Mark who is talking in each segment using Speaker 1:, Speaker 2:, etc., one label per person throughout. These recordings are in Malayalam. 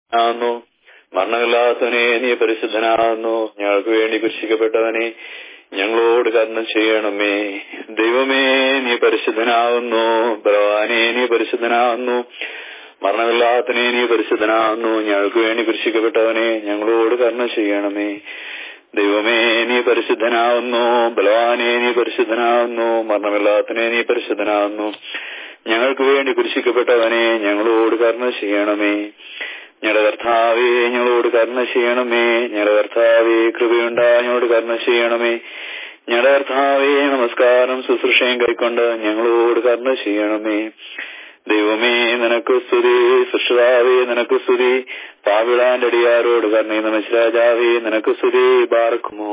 Speaker 1: ആകുന്നു മരണമില്ലാത്തവനെ നീ പരിശുദ്ധനാകുന്നു ഞങ്ങൾക്ക് വേണ്ടി കുരിശിക്കപ്പെട്ടവനെ ഞങ്ങളോട് കരുണ ചെയ്യണമേ ദൈവമേ നീ പരിശുദ്ധനാകുന്നു ഭഗവാനെ നീ പരിശുദ്ധനാകുന്നു മരണമില്ലാത്തനെ നീ പരിശുദ്ധനാകുന്നു ഞങ്ങൾക്ക് വേണ്ടി കുരിശിക്കപ്പെട്ടവനെ ഞങ്ങളോട് കരുണ ചെയ്യണമേ ദൈവമേ നീ പരിശുദ്ധനാകുന്നു ബലവാനെ നീ പരിശുദ്ധനാകുന്നു മരണമില്ലാത്തനെ നീ പരിശുദ്ധനാകുന്നു ഞങ്ങൾക്ക് വേണ്ടി കുരിശിക്കപ്പെട്ടവനെ ഞങ്ങളോട് കരുണ ചെയ്യണമേ ഞങ്ങളുടെ കർത്താവേ ഞങ്ങളോട് കരുണ ചെയ്യണമേ ഞങ്ങളുടെ കർത്താവേ കൃപയുണ്ടാ ഞങ്ങളോട് കരുണ ചെയ്യണമേ ഞങ്ങളുടെ കർത്താവേ നമസ്കാരം ശുശ്രൂഷയും കൈക്കൊണ്ട് ഞങ്ങളോട് കരുണ ചെയ്യണമേ ദൈവമേ നിനക്ക് സ്തുതി സൃഷ്ടാവേ നിനക്ക് സ്തുതി പാവിളാന്റെ അടിയാരോട് കരുണയുന്ന മനുഷ്യരാജാവേ നിനക്ക് സ്തുതി ബാർക്കുമോ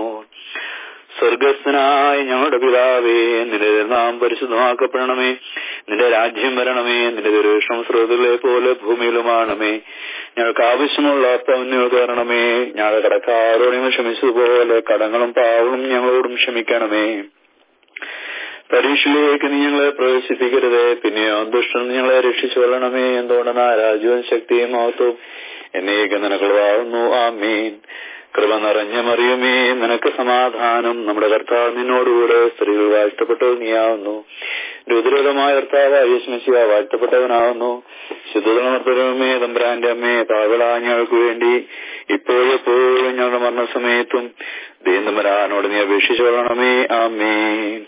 Speaker 1: സ്വർഗസ്ഥനായ ഞങ്ങളുടെ പിതാവേ നിന്റെ നാം പരിശുദ്ധമാക്കപ്പെടണമേ നിന്റെ രാജ്യം വരണമേ നിന്റെ ദുരേഷം സ്രോതകളെ പോലെ ഭൂമിയിലുമാണമേ ഞങ്ങൾക്ക് ആവശ്യമുള്ള പൗന്യങ്ങൾ തരണമേ ഞങ്ങളുടെ കടക്കാരോടും ക്ഷമിച്ചതുപോലെ കടങ്ങളും പാവങ്ങളും ഞങ്ങളോടും ക്ഷമിക്കണമേ പരീക്ഷയിലേക്ക് നീ ഞങ്ങളെ പ്രവേശിപ്പിക്കരുത് പിന്നെയോ ദുഷ്ടൻ ഞങ്ങളെ രക്ഷിച്ചു കൊള്ളണമേ എന്തുകൊണ്ടെന്നാ രാജ്യവും ശക്തിയും മഹത്വവും എന്നേക്ക് നിനക്കുള്ളതാവുന്നു ആമീൻ കൃപ നിറഞ്ഞ മറിയുമേ നിനക്ക് സമാധാനം നമ്മുടെ കർത്താവ് നിന്നോടുകൂടെ സ്ത്രീകൾ വാഴ്ത്തപ്പെട്ടത് നീയാവുന്നു രുദ്രതമായ കർത്താവ് യേശുമശിയ വാഴ്ത്തപ്പെട്ടവനാവുന്നു ശുദ്ധമേ തമ്പുരാന്റെ അമ്മേ പാവള ഞങ്ങൾക്ക് വേണ്ടി ഇപ്പോഴെപ്പോഴും ഞങ്ങളുടെ മരണസമയത്തും ദീന്തമരാനോട് നീ അപേക്ഷിച്ചു കൊള്ളണമേ ആമീൻ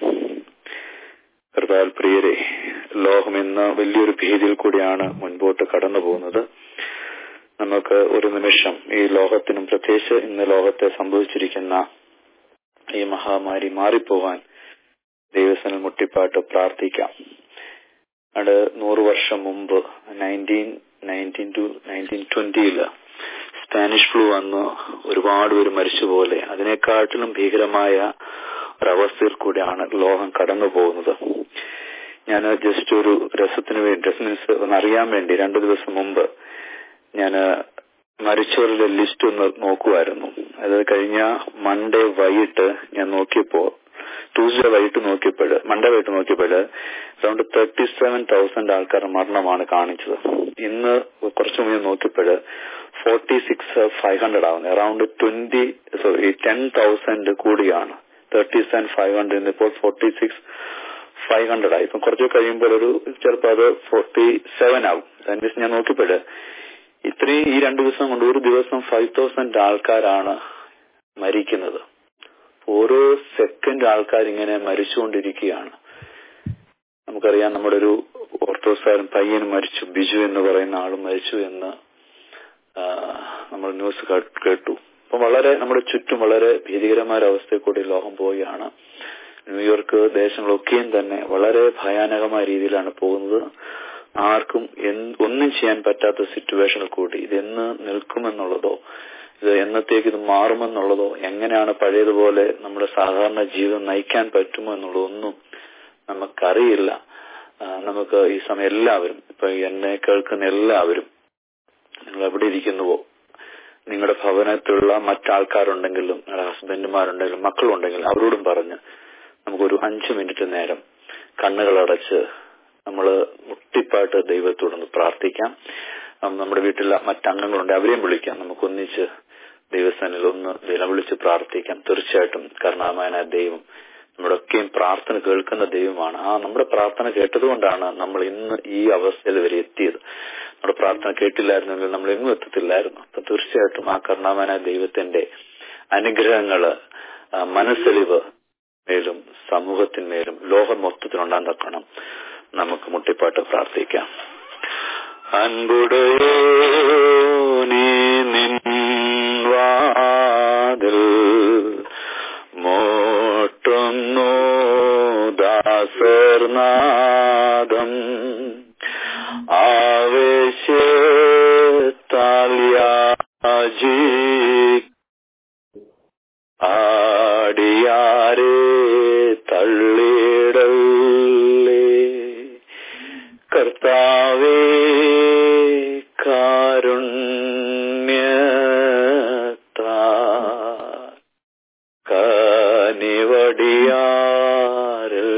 Speaker 1: കർത്താൽ പ്രിയരെ ലോകം ഇന്ന് വലിയൊരു ഭീതിയിൽ കൂടിയാണ് മുൻപോട്ട് കടന്നു പോകുന്നത് നമുക്ക് ഒരു നിമിഷം ഈ ലോകത്തിനും പ്രത്യേകിച്ച് ഇന്ന് ലോകത്തെ സംഭവിച്ചിരിക്കുന്ന ഈ മഹാമാരി മാറിപ്പോകാൻ ദൈവസനം മുട്ടിപ്പാട്ട് പ്രാർത്ഥിക്കാം അത് നൂറ് വർഷം മുമ്പ് നയൻറ്റീൻ നയൻറ്റീൻ ടു നയൻറ്റീൻ ട്വന്റിയില് സ്പാനിഷ് ഫ്ലൂ വന്ന് ഒരുപാട് പേര് മരിച്ചുപോലെ അതിനെക്കാട്ടിലും ഭീകരമായ ഒരവസ്ഥയിൽ കൂടെയാണ് ലോകം കടന്നു പോകുന്നത് ഞാൻ ജസ്റ്റ് ഒരു രസത്തിന് വേണ്ടി മീൻസ് ഒന്ന് അറിയാൻ വേണ്ടി രണ്ടു ദിവസം മുമ്പ് ഞാൻ മരിച്ചവരുടെ ലിസ്റ്റ് ഒന്ന് നോക്കുമായിരുന്നു അത് കഴിഞ്ഞ മൺഡേ വൈകിട്ട് ഞാൻ നോക്കിയപ്പോ ട്യൂസ്ഡേ വൈകിട്ട് നോക്കിയപ്പോൾ മൺഡേ വൈകിട്ട് നോക്കിയപ്പോൾ അറൌണ്ട് തേർട്ടി സെവൻ തൗസൻഡ് ആൾക്കാർ മരണമാണ് കാണിച്ചത് ഇന്ന് കുറച്ചു മുന്നേ നോക്കിയപ്പോൾ ഫോർട്ടി സിക്സ് ഫൈവ് ഹൺഡ്രഡ് ആവുന്നത് around twenty sorry ten thousand കൂടിയാണ് തേർട്ടി സെവൻ ഫൈവ് ഹൺഡ്രഡ് ഇപ്പോൾ ഫോർട്ടി സിക്സ് ഫൈവ് ഹൺഡ്രഡ് ആയി ഇപ്പം കുറച്ച് കഴിയുമ്പോൾ ഒരു ചിലപ്പോൾ അത് ഫോർട്ടി സെവൻ ആവും അതിന് ഞാൻ നോക്കിയപ്പോൾ ഇത്രയും ഈ രണ്ടു ദിവസം കൊണ്ട് ഒരു ദിവസം ഫൈവ് തൗസൻഡ് ആൾക്കാരാണ് മരിക്കുന്നത് ഓരോ സെക്കൻഡ് ആൾക്കാർ ഇങ്ങനെ മരിച്ചുകൊണ്ടിരിക്കുകയാണ് നമുക്കറിയാം നമ്മുടെ ഒരു ഓർത്തോസാരൻ പയ്യൻ മരിച്ചു ബിജു എന്ന് പറയുന്ന ആളും മരിച്ചു എന്ന് നമ്മൾ ന്യൂസ് കേട്ടു അപ്പൊ വളരെ നമ്മുടെ ചുറ്റും വളരെ ഭീതികരമായ അവസ്ഥയിൽ കൂടി ലോകം പോവുകയാണ് ന്യൂയോർക്ക് ദേശങ്ങളൊക്കെയും തന്നെ വളരെ ഭയാനകമായ രീതിയിലാണ് പോകുന്നത് ആർക്കും ഒന്നും ചെയ്യാൻ പറ്റാത്ത സിറ്റുവേഷനിൽ കൂടി ഇതെന്ന് നിൽക്കുമെന്നുള്ളതോ ഇത് എന്നത്തേക്ക് ഇത് മാറുമെന്നുള്ളതോ എങ്ങനെയാണ് പഴയതുപോലെ നമ്മുടെ സാധാരണ ജീവിതം നയിക്കാൻ പറ്റുമോ എന്നുള്ളതൊന്നും നമുക്കറിയില്ല നമുക്ക് ഈ സമയം എല്ലാവരും ഇപ്പൊ എന്നെ കേൾക്കുന്ന എല്ലാവരും നിങ്ങൾ എവിടെ ഇരിക്കുന്നുവോ നിങ്ങളുടെ ഭവനത്തിലുള്ള മറ്റാൾക്കാരുണ്ടെങ്കിലും നിങ്ങളുടെ ഹസ്ബൻഡുമാരുണ്ടെങ്കിലും മക്കളുണ്ടെങ്കിലും അവരോടും പറഞ്ഞ് നമുക്കൊരു അഞ്ചു മിനിറ്റ് നേരം കണ്ണുകളടച്ച് നമ്മൾ മുട്ടിപ്പാട്ട് ദൈവത്തോടൊന്ന് പ്രാർത്ഥിക്കാം നമ്മുടെ വീട്ടിലെ മറ്റംഗങ്ങളുണ്ട് അവരെയും വിളിക്കാം നമുക്കൊന്നിച്ച് ദൈവസ്ഥാനിൽ ഒന്ന് നിലവിളിച്ച് പ്രാർത്ഥിക്കാം തീർച്ചയായിട്ടും കരുണാമയനായ ദൈവം നമ്മുടെയൊക്കെയും പ്രാർത്ഥന കേൾക്കുന്ന ദൈവമാണ് ആ നമ്മുടെ പ്രാർത്ഥന കേട്ടതുകൊണ്ടാണ് നമ്മൾ ഇന്ന് ഈ അവസ്ഥയിൽ വരെ എത്തിയത് നമ്മുടെ പ്രാർത്ഥന കേട്ടില്ലായിരുന്നെങ്കിൽ നമ്മൾ എങ്ങും എത്തത്തില്ലായിരുന്നു അപ്പൊ തീർച്ചയായിട്ടും ആ കരുണാമയനായ ദൈവത്തിന്റെ അനുഗ്രഹങ്ങള് മനസ്സെളിവ് മേലും സമൂഹത്തിന്മേലും ലോകം മൊത്തത്തിലുണ്ടാൻ തക്കണം നമുക്ക് മുട്ടിപ്പാട്ട് പ്രാർത്ഥിക്കാം അൻപുടയോ നീ നിൻവാതിൽ മോട്ടുന്നു ദാസർനാദം ആവേശത്താൽയാജി ആടിയാരെ തള്ളിടല്ലേ കർത്താവേ കാരുണ്യത്താ കനിവടിയാറിൽ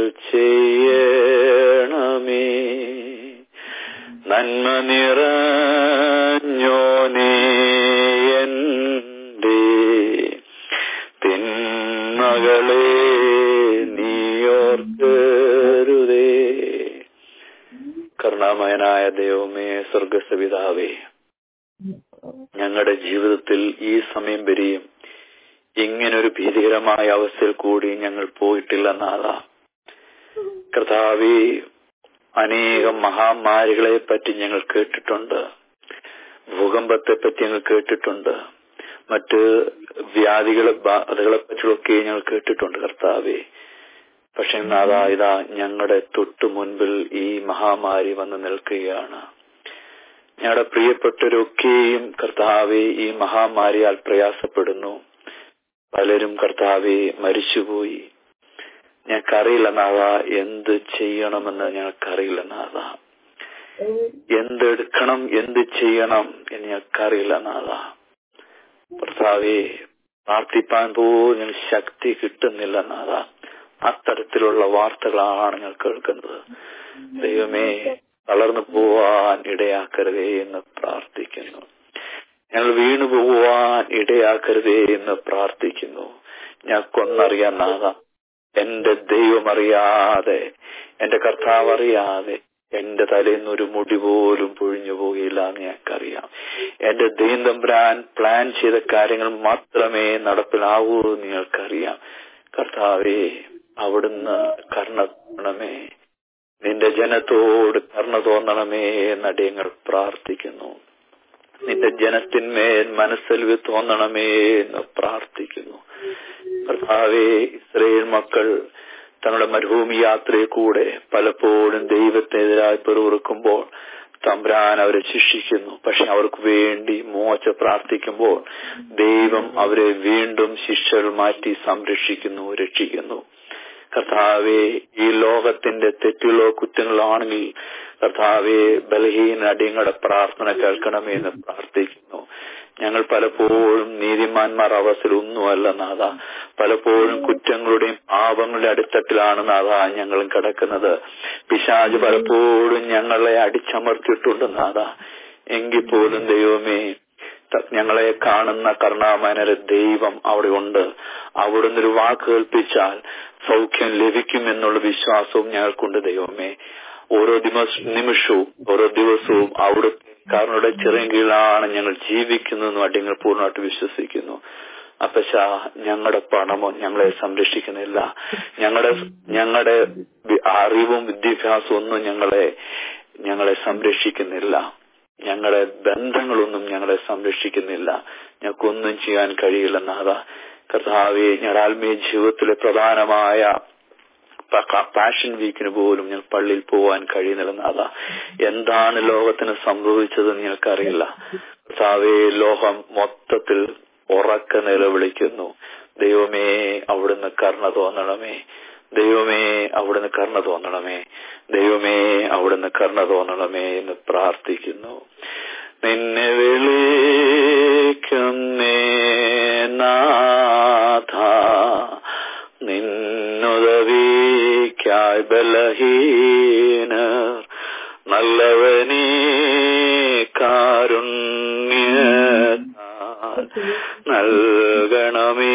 Speaker 1: ചെയ്യണമേ നന്മ നിറഞ്ഞോനേ സ്വർഗസ്ഥനായ ദൈവമേ സ്വർഗസ്ഥപിതാവേ ഞങ്ങളുടെ ജീവിതത്തിൽ ഈ സമയം വരെയും ഇങ്ങനൊരു ഭീതികരമായ അവസ്ഥയിൽ കൂടി ഞങ്ങൾ പോയിട്ടില്ല നാഥ കർത്താവേ അനേകം മഹാമാരികളെ പറ്റി ഞങ്ങൾ കേട്ടിട്ടുണ്ട് ഭൂകമ്പത്തെ പറ്റി ഞങ്ങൾ കേട്ടിട്ടുണ്ട് മറ്റ് വ്യാധികളെ ബാധകളെ പറ്റിയൊക്കെ ഞങ്ങൾ കേട്ടിട്ടുണ്ട് കർത്താവേ പക്ഷെ നാഥാ ഇതാ ഞങ്ങളുടെ തൊട്ടു മുൻപിൽ ഈ മഹാമാരി വന്ന് നിൽക്കുകയാണ് ഞങ്ങളുടെ പ്രിയപ്പെട്ടവരൊക്കെയും കർത്താവെ ഈ മഹാമാരിയാൽ പ്രയാസപ്പെടുന്നു പലരും കർത്താവെ മരിച്ചുപോയി ഞങ്ങൾക്കറിയില്ല നാഥ എന്ത് ചെയ്യണമെന്ന് ഞങ്ങൾക്കറിയില്ല നാഥ എന്തെടുക്കണം എന്ത് ചെയ്യണം എന്ന് ഞങ്ങൾക്കറിയില്ല നാഥ കർത്താവെ പ്രാർത്ഥിപ്പാൻ പോലും ശക്തി കിട്ടുന്നില്ല നാഥ അത്തരത്തിലുള്ള വാർത്തകളാണ് ഞങ്ങൾ കേൾക്കുന്നത് ദൈവമേ തളർന്നു പോവാൻ ഇടയാക്കരുതേ എന്ന് പ്രാർത്ഥിക്കുന്നു ഞങ്ങൾ വീണു പോവാൻ ഇടയാക്കരുതേ എന്ന് പ്രാർത്ഥിക്കുന്നു ഞങ്ങൾക്കൊന്നറിയാൻ നാഥ എന്റെ ദൈവം അറിയാതെ എന്റെ കർത്താവ് അറിയാതെ എന്റെ തലേന്ന് ഒരു മുടി പോലും പൊഴിഞ്ഞു പോകില്ല എന്ന് ഞങ്ങൾക്കറിയാം എന്റെ ദൈവംബ്രാൻ പ്ലാൻ ചെയ്ത കാര്യങ്ങൾ മാത്രമേ നടപ്പിലാവൂ എന്ന് ഞങ്ങൾക്കറിയാം കർത്താവേ അവിടുന്ന് കർണ തോന്നണമേ നിന്റെ ജനത്തോട് കർണ തോന്നണമേ എന്നടിയങ്ങൾ പ്രാർത്ഥിക്കുന്നു നിന്റെ ജനത്തിന്മേൽ മനസ്സലിവ് തോന്നണമേ എന്ന് പ്രാർത്ഥിക്കുന്നു കർത്താവേ ഇസ്രയേൽ മക്കൾ തങ്ങളുടെ മരുഭൂമി യാത്രയിൽ കൂടെ പലപ്പോഴും ദൈവത്തിനെതിരായി പെറുവിറുക്കുമ്പോൾ തമ്പ്രാൻ അവരെ ശിക്ഷിക്കുന്നു പക്ഷെ അവർക്ക് വേണ്ടി മോച്ച പ്രാർത്ഥിക്കുമ്പോൾ ദൈവം അവരെ വീണ്ടും ശിക്ഷകൾ മാറ്റി സംരക്ഷിക്കുന്നു രക്ഷിക്കുന്നു കർത്താവെ ഈ ലോകത്തിന്റെ തെറ്റുകളോ കുറ്റങ്ങളോ ആണെങ്കിൽ കർത്താവെ ബലഹീന അടിയങ്ങളുടെ പ്രാർത്ഥന കേൾക്കണമേ എന്ന് പ്രാർത്ഥിക്കുന്നു ഞങ്ങൾ പലപ്പോഴും നീതിമാന്മാർ അവസ്ഥയിൽ ഒന്നുമല്ല നാഥ പലപ്പോഴും കുറ്റങ്ങളുടെയും പാപങ്ങളുടെ അടിത്തട്ടിലാണ് നാഥ ഞങ്ങളും കിടക്കുന്നത് പിശാജ് പലപ്പോഴും ഞങ്ങളെ അടിച്ചമർത്തിയിട്ടുണ്ട് നാഥ എങ്കിൽ പോലും ദൈവമേ ഞങ്ങളെ കാണുന്ന കരുണാമനര ദൈവം അവിടെ ഉണ്ട് അവിടുന്ന് ഒരു വാക്ക് കേൾപ്പിച്ചാൽ സൗഖ്യം ലഭിക്കും എന്നുള്ള വിശ്വാസവും ഞങ്ങൾക്കുണ്ട് ദൈവമേ ഓരോ ദിവസ നിമിഷവും ഓരോ ദിവസവും അവിടുത്തെ കാരണയുടെ ചെറിയ കീഴിലാണ് ഞങ്ങൾ ജീവിക്കുന്നതെന്നും അടിയങ്ങൾ പൂർണ്ണമായിട്ട് വിശ്വസിക്കുന്നു അപ്പശ ഞങ്ങളുടെ പണമോ ഞങ്ങളെ സംരക്ഷിക്കുന്നില്ല ഞങ്ങളുടെ ഞങ്ങളുടെ അറിവും വിദ്യാഭ്യാസവും ഒന്നും ഞങ്ങളെ ഞങ്ങളെ സംരക്ഷിക്കുന്നില്ല ഞങ്ങളുടെ ബന്ധങ്ങളൊന്നും ഞങ്ങളെ സംരക്ഷിക്കുന്നില്ല ഞങ്ങൾക്കൊന്നും ചെയ്യാൻ കഴിയില്ല നാഥ കർത്താവെ ഞങ്ങളുടെ ആത്മീയ ജീവിതത്തിലെ പ്രധാനമായ പാഷൻ വീക്കിന് പോലും ഞങ്ങൾ പള്ളിയിൽ പോവാൻ കഴിയുന്നില്ല നാഥ എന്താണ് ലോകത്തിന് സംഭവിച്ചതെന്ന് ഞങ്ങൾക്കറിയില്ല കർത്താവെ ലോകം മൊത്തത്തിൽ ഉറക്ക നിലവിളിക്കുന്നു ദൈവമേ അവിടുന്ന് കർണ തോന്നണമേ ദൈവമേ അവിടുന്ന് കർണ തോന്നണമേ ദൈവമേ അവിടുന്ന് കർണ തോന്നണമേ എന്ന് പ്രാർത്ഥിക്കുന്നു നിന്നെ വിളിക്കുന്നേ നാഥ നിന്നുദവിക്കായി ബലഹീനർ നല്ലവനീ കാരുണ്യ നൽകണമേ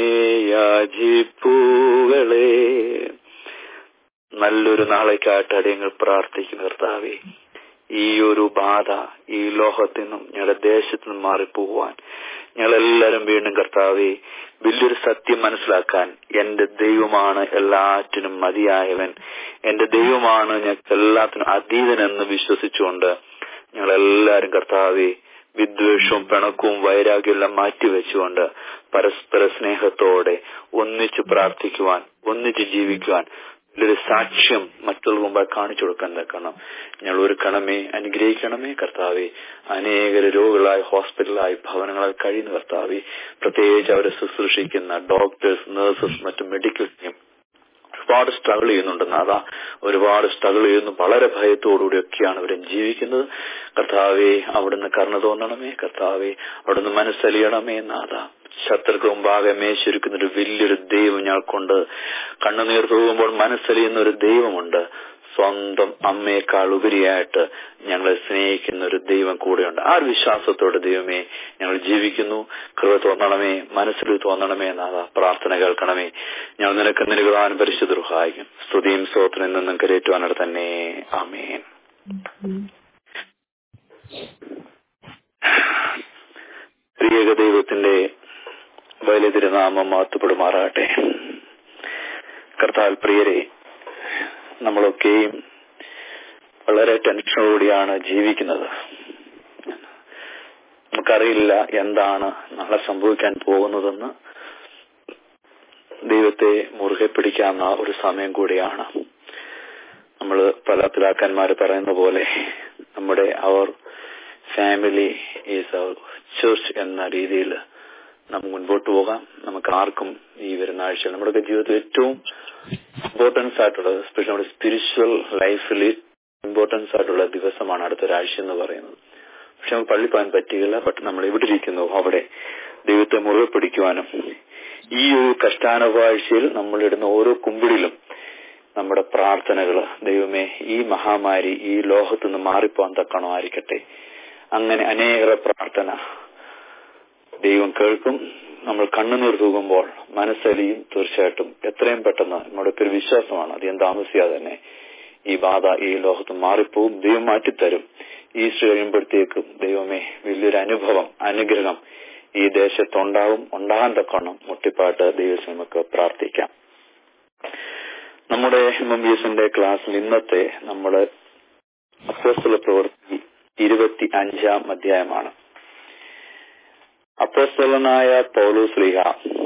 Speaker 1: യാചിപ്പൂകളെ നല്ലൊരു നാളേക്കായിട്ട് അടിയങ്ങൾ പ്രാർത്ഥിക്കുന്നു കർത്താവേ ഈ ഒരു ബാധ ഈ ലോകത്തിൽ നിന്നും ഞങ്ങളുടെ ദേശത്തു നിന്നും മാറിപ്പോവാൻ ഞങ്ങളെല്ലാരും വീണ്ടും കർത്താവെ വലിയൊരു സത്യം മനസ്സിലാക്കാൻ എന്റെ ദൈവമാണ് എല്ലാറ്റിനും മതിയായവൻ എന്റെ ദൈവമാണ് ഞങ്ങൾക്ക് എല്ലാത്തിനും അതീതനെന്ന് വിശ്വസിച്ചുകൊണ്ട് ഞങ്ങളെല്ലാരും കർത്താവെ വിദ്വേഷവും പിണക്കവും വൈരാഗ്യവും എല്ലാം മാറ്റിവെച്ചുകൊണ്ട് പരസ്പര സ്നേഹത്തോടെ ഒന്നിച്ച് പ്രാർത്ഥിക്കുവാൻ ഒന്നിച്ച് ജീവിക്കുവാൻ ഇതിലൊരു സാക്ഷ്യം മറ്റുള്ള മുമ്പായി കാണിച്ചു കൊടുക്കാൻ തക്കണം ഞങ്ങൾ ഒരു കണമേ അനുഗ്രഹിക്കണമേ കർത്താവെ അനേക രോഗികളായി ഹോസ്പിറ്റലായി ഭവനങ്ങളായി കഴിയുന്ന കർത്താവെ പ്രത്യേകിച്ച് അവരെ ശുശ്രൂഷിക്കുന്ന ഡോക്ടേഴ്സ് നഴ്സസ് മറ്റു മെഡിക്കൽ ടീം ഒരുപാട് സ്ട്രഗിൾ ചെയ്യുന്നുണ്ട് നാഥ ഒരുപാട് സ്ട്രഗിൾ ചെയ്യുന്നു വളരെ ഭയത്തോടുകൂടിയൊക്കെയാണ് അവരെ ജീവിക്കുന്നത് കർത്താവെ അവിടുന്ന് കരുണ തോന്നണമേ കർത്താവെ അവിടുന്ന് മനസ്സലിയണമേ നാഥ ശത്രുക്കൾ മുമ്പാകെ മേശൊരുക്കുന്ന ഒരു വലിയൊരു ദൈവം ഞങ്ങൾക്കുണ്ട് കണ്ണുനീർ തൂകുമ്പോൾ മനസ്സലിയുന്ന ഒരു ദൈവമുണ്ട് സ്വന്തം അമ്മയെക്കാൾ ഉപരിയായിട്ട് ഞങ്ങളെ സ്നേഹിക്കുന്ന ഒരു ദൈവം കൂടെയുണ്ട് ആ ഒരു വിശ്വാസത്തോടെ ദൈവമേ ഞങ്ങൾ ജീവിക്കുന്നു കൃപ തോന്നണമേ മനസ്സിൽ തോന്നണമേ എന്നാ പ്രാർത്ഥന കേൾക്കണമേ ഞങ്ങൾ നിനക്ക് നിരുകളാൻ പരിശുദ്ധ സഹായിക്കും സ്തുതിയും സ്തോത്രം നിന്നും കരേറ്റുവാനോട് തന്നെ ആമേൻ ദൈവത്തിന്റെ തിരുനാമം മാത്തുപ്പെടുമാറാകട്ടെ കർത്താൽ പ്രിയരെ നമ്മളൊക്കെയും വളരെ ടെൻഷനോടുകൂടിയാണ് ജീവിക്കുന്നത് നമുക്കറിയില്ല എന്താണ് നാളെ സംഭവിക്കാൻ പോകുന്നതെന്ന് ദൈവത്തെ മുറുകെ പിടിക്കാവുന്ന ഒരു സമയം കൂടിയാണ് നമ്മൾ പല പിതാക്കന്മാർ പറയുന്ന പോലെ നമ്മുടെ അവർ ഫാമിലി ഈസ് അവർ ചർച്ച് എന്ന രീതിയിൽ നമുക്ക് മുൻപോട്ട് പോകാം നമുക്ക് ആർക്കും ഈ വരുന്ന ആഴ്ച നമ്മുടെ ജീവിതത്തിൽ ഏറ്റവും ഇമ്പോർട്ടൻസ് ആയിട്ടുള്ളത് എസ്പെഷ്യലി നമ്മുടെ സ്പിരിച്വൽ ലൈഫിൽ ഇമ്പോർട്ടൻസ് ആയിട്ടുള്ള ദിവസമാണ് അടുത്തൊരാഴ്ച എന്ന് പറയുന്നത് പക്ഷെ നമുക്ക് പള്ളി പോകാൻ പറ്റുകയില്ല ബട്ട് നമ്മൾ എവിടെ ഇരിക്കുന്നു അവിടെ ദൈവത്തെ മുറുകെ പിടിക്കുവാനും ഈ ഒരു കഷ്ടാനുവാഴ്ചയിൽ നമ്മളിടുന്ന ഓരോ കുമ്പിടിലും നമ്മുടെ പ്രാർത്ഥനകൾ ദൈവമേ ഈ മഹാമാരി ഈ ലോകത്തു നിന്ന് മാറിപ്പോകാൻ തക്കണോ ആയിരിക്കട്ടെ അങ്ങനെ അനേക പ്രാർത്ഥന ദൈവം കേൾക്കും നമ്മൾ കണ്ണുനീർ തൂകുമ്പോൾ മനസ്സലിയും തീർച്ചയായിട്ടും എത്രയും പെട്ടെന്ന് നമ്മുടെ ഒരു വിശ്വാസമാണ് അധികം താമസിയാതെ തന്നെ ഈ ബാധ ഈ ലോകത്ത് മാറിപ്പോവും ദൈവം മാറ്റിത്തരും ഈസ്റ്റർ കഴിയുമ്പോഴത്തേക്കും ദൈവമേ വലിയൊരു അനുഭവം അനുഗ്രഹം ഈ ദേശത്തുണ്ടാവും ഉണ്ടാകാൻ തക്കോണം മുട്ടിപ്പാട്ട് ദൈവം നമുക്ക് പ്രാർത്ഥിക്കാം നമ്മുടെ എം എം ബി എസിന്റെ ക്ലാസ്സിൽ ഇന്നത്തെ നമ്മുടെ അപ്പോസ്തല പ്രവൃത്തി ഇരുപത്തി അഞ്ചാം അധ്യായമാണ് അപ്പോസ്തലനായ പൗലോസ് ലീഹ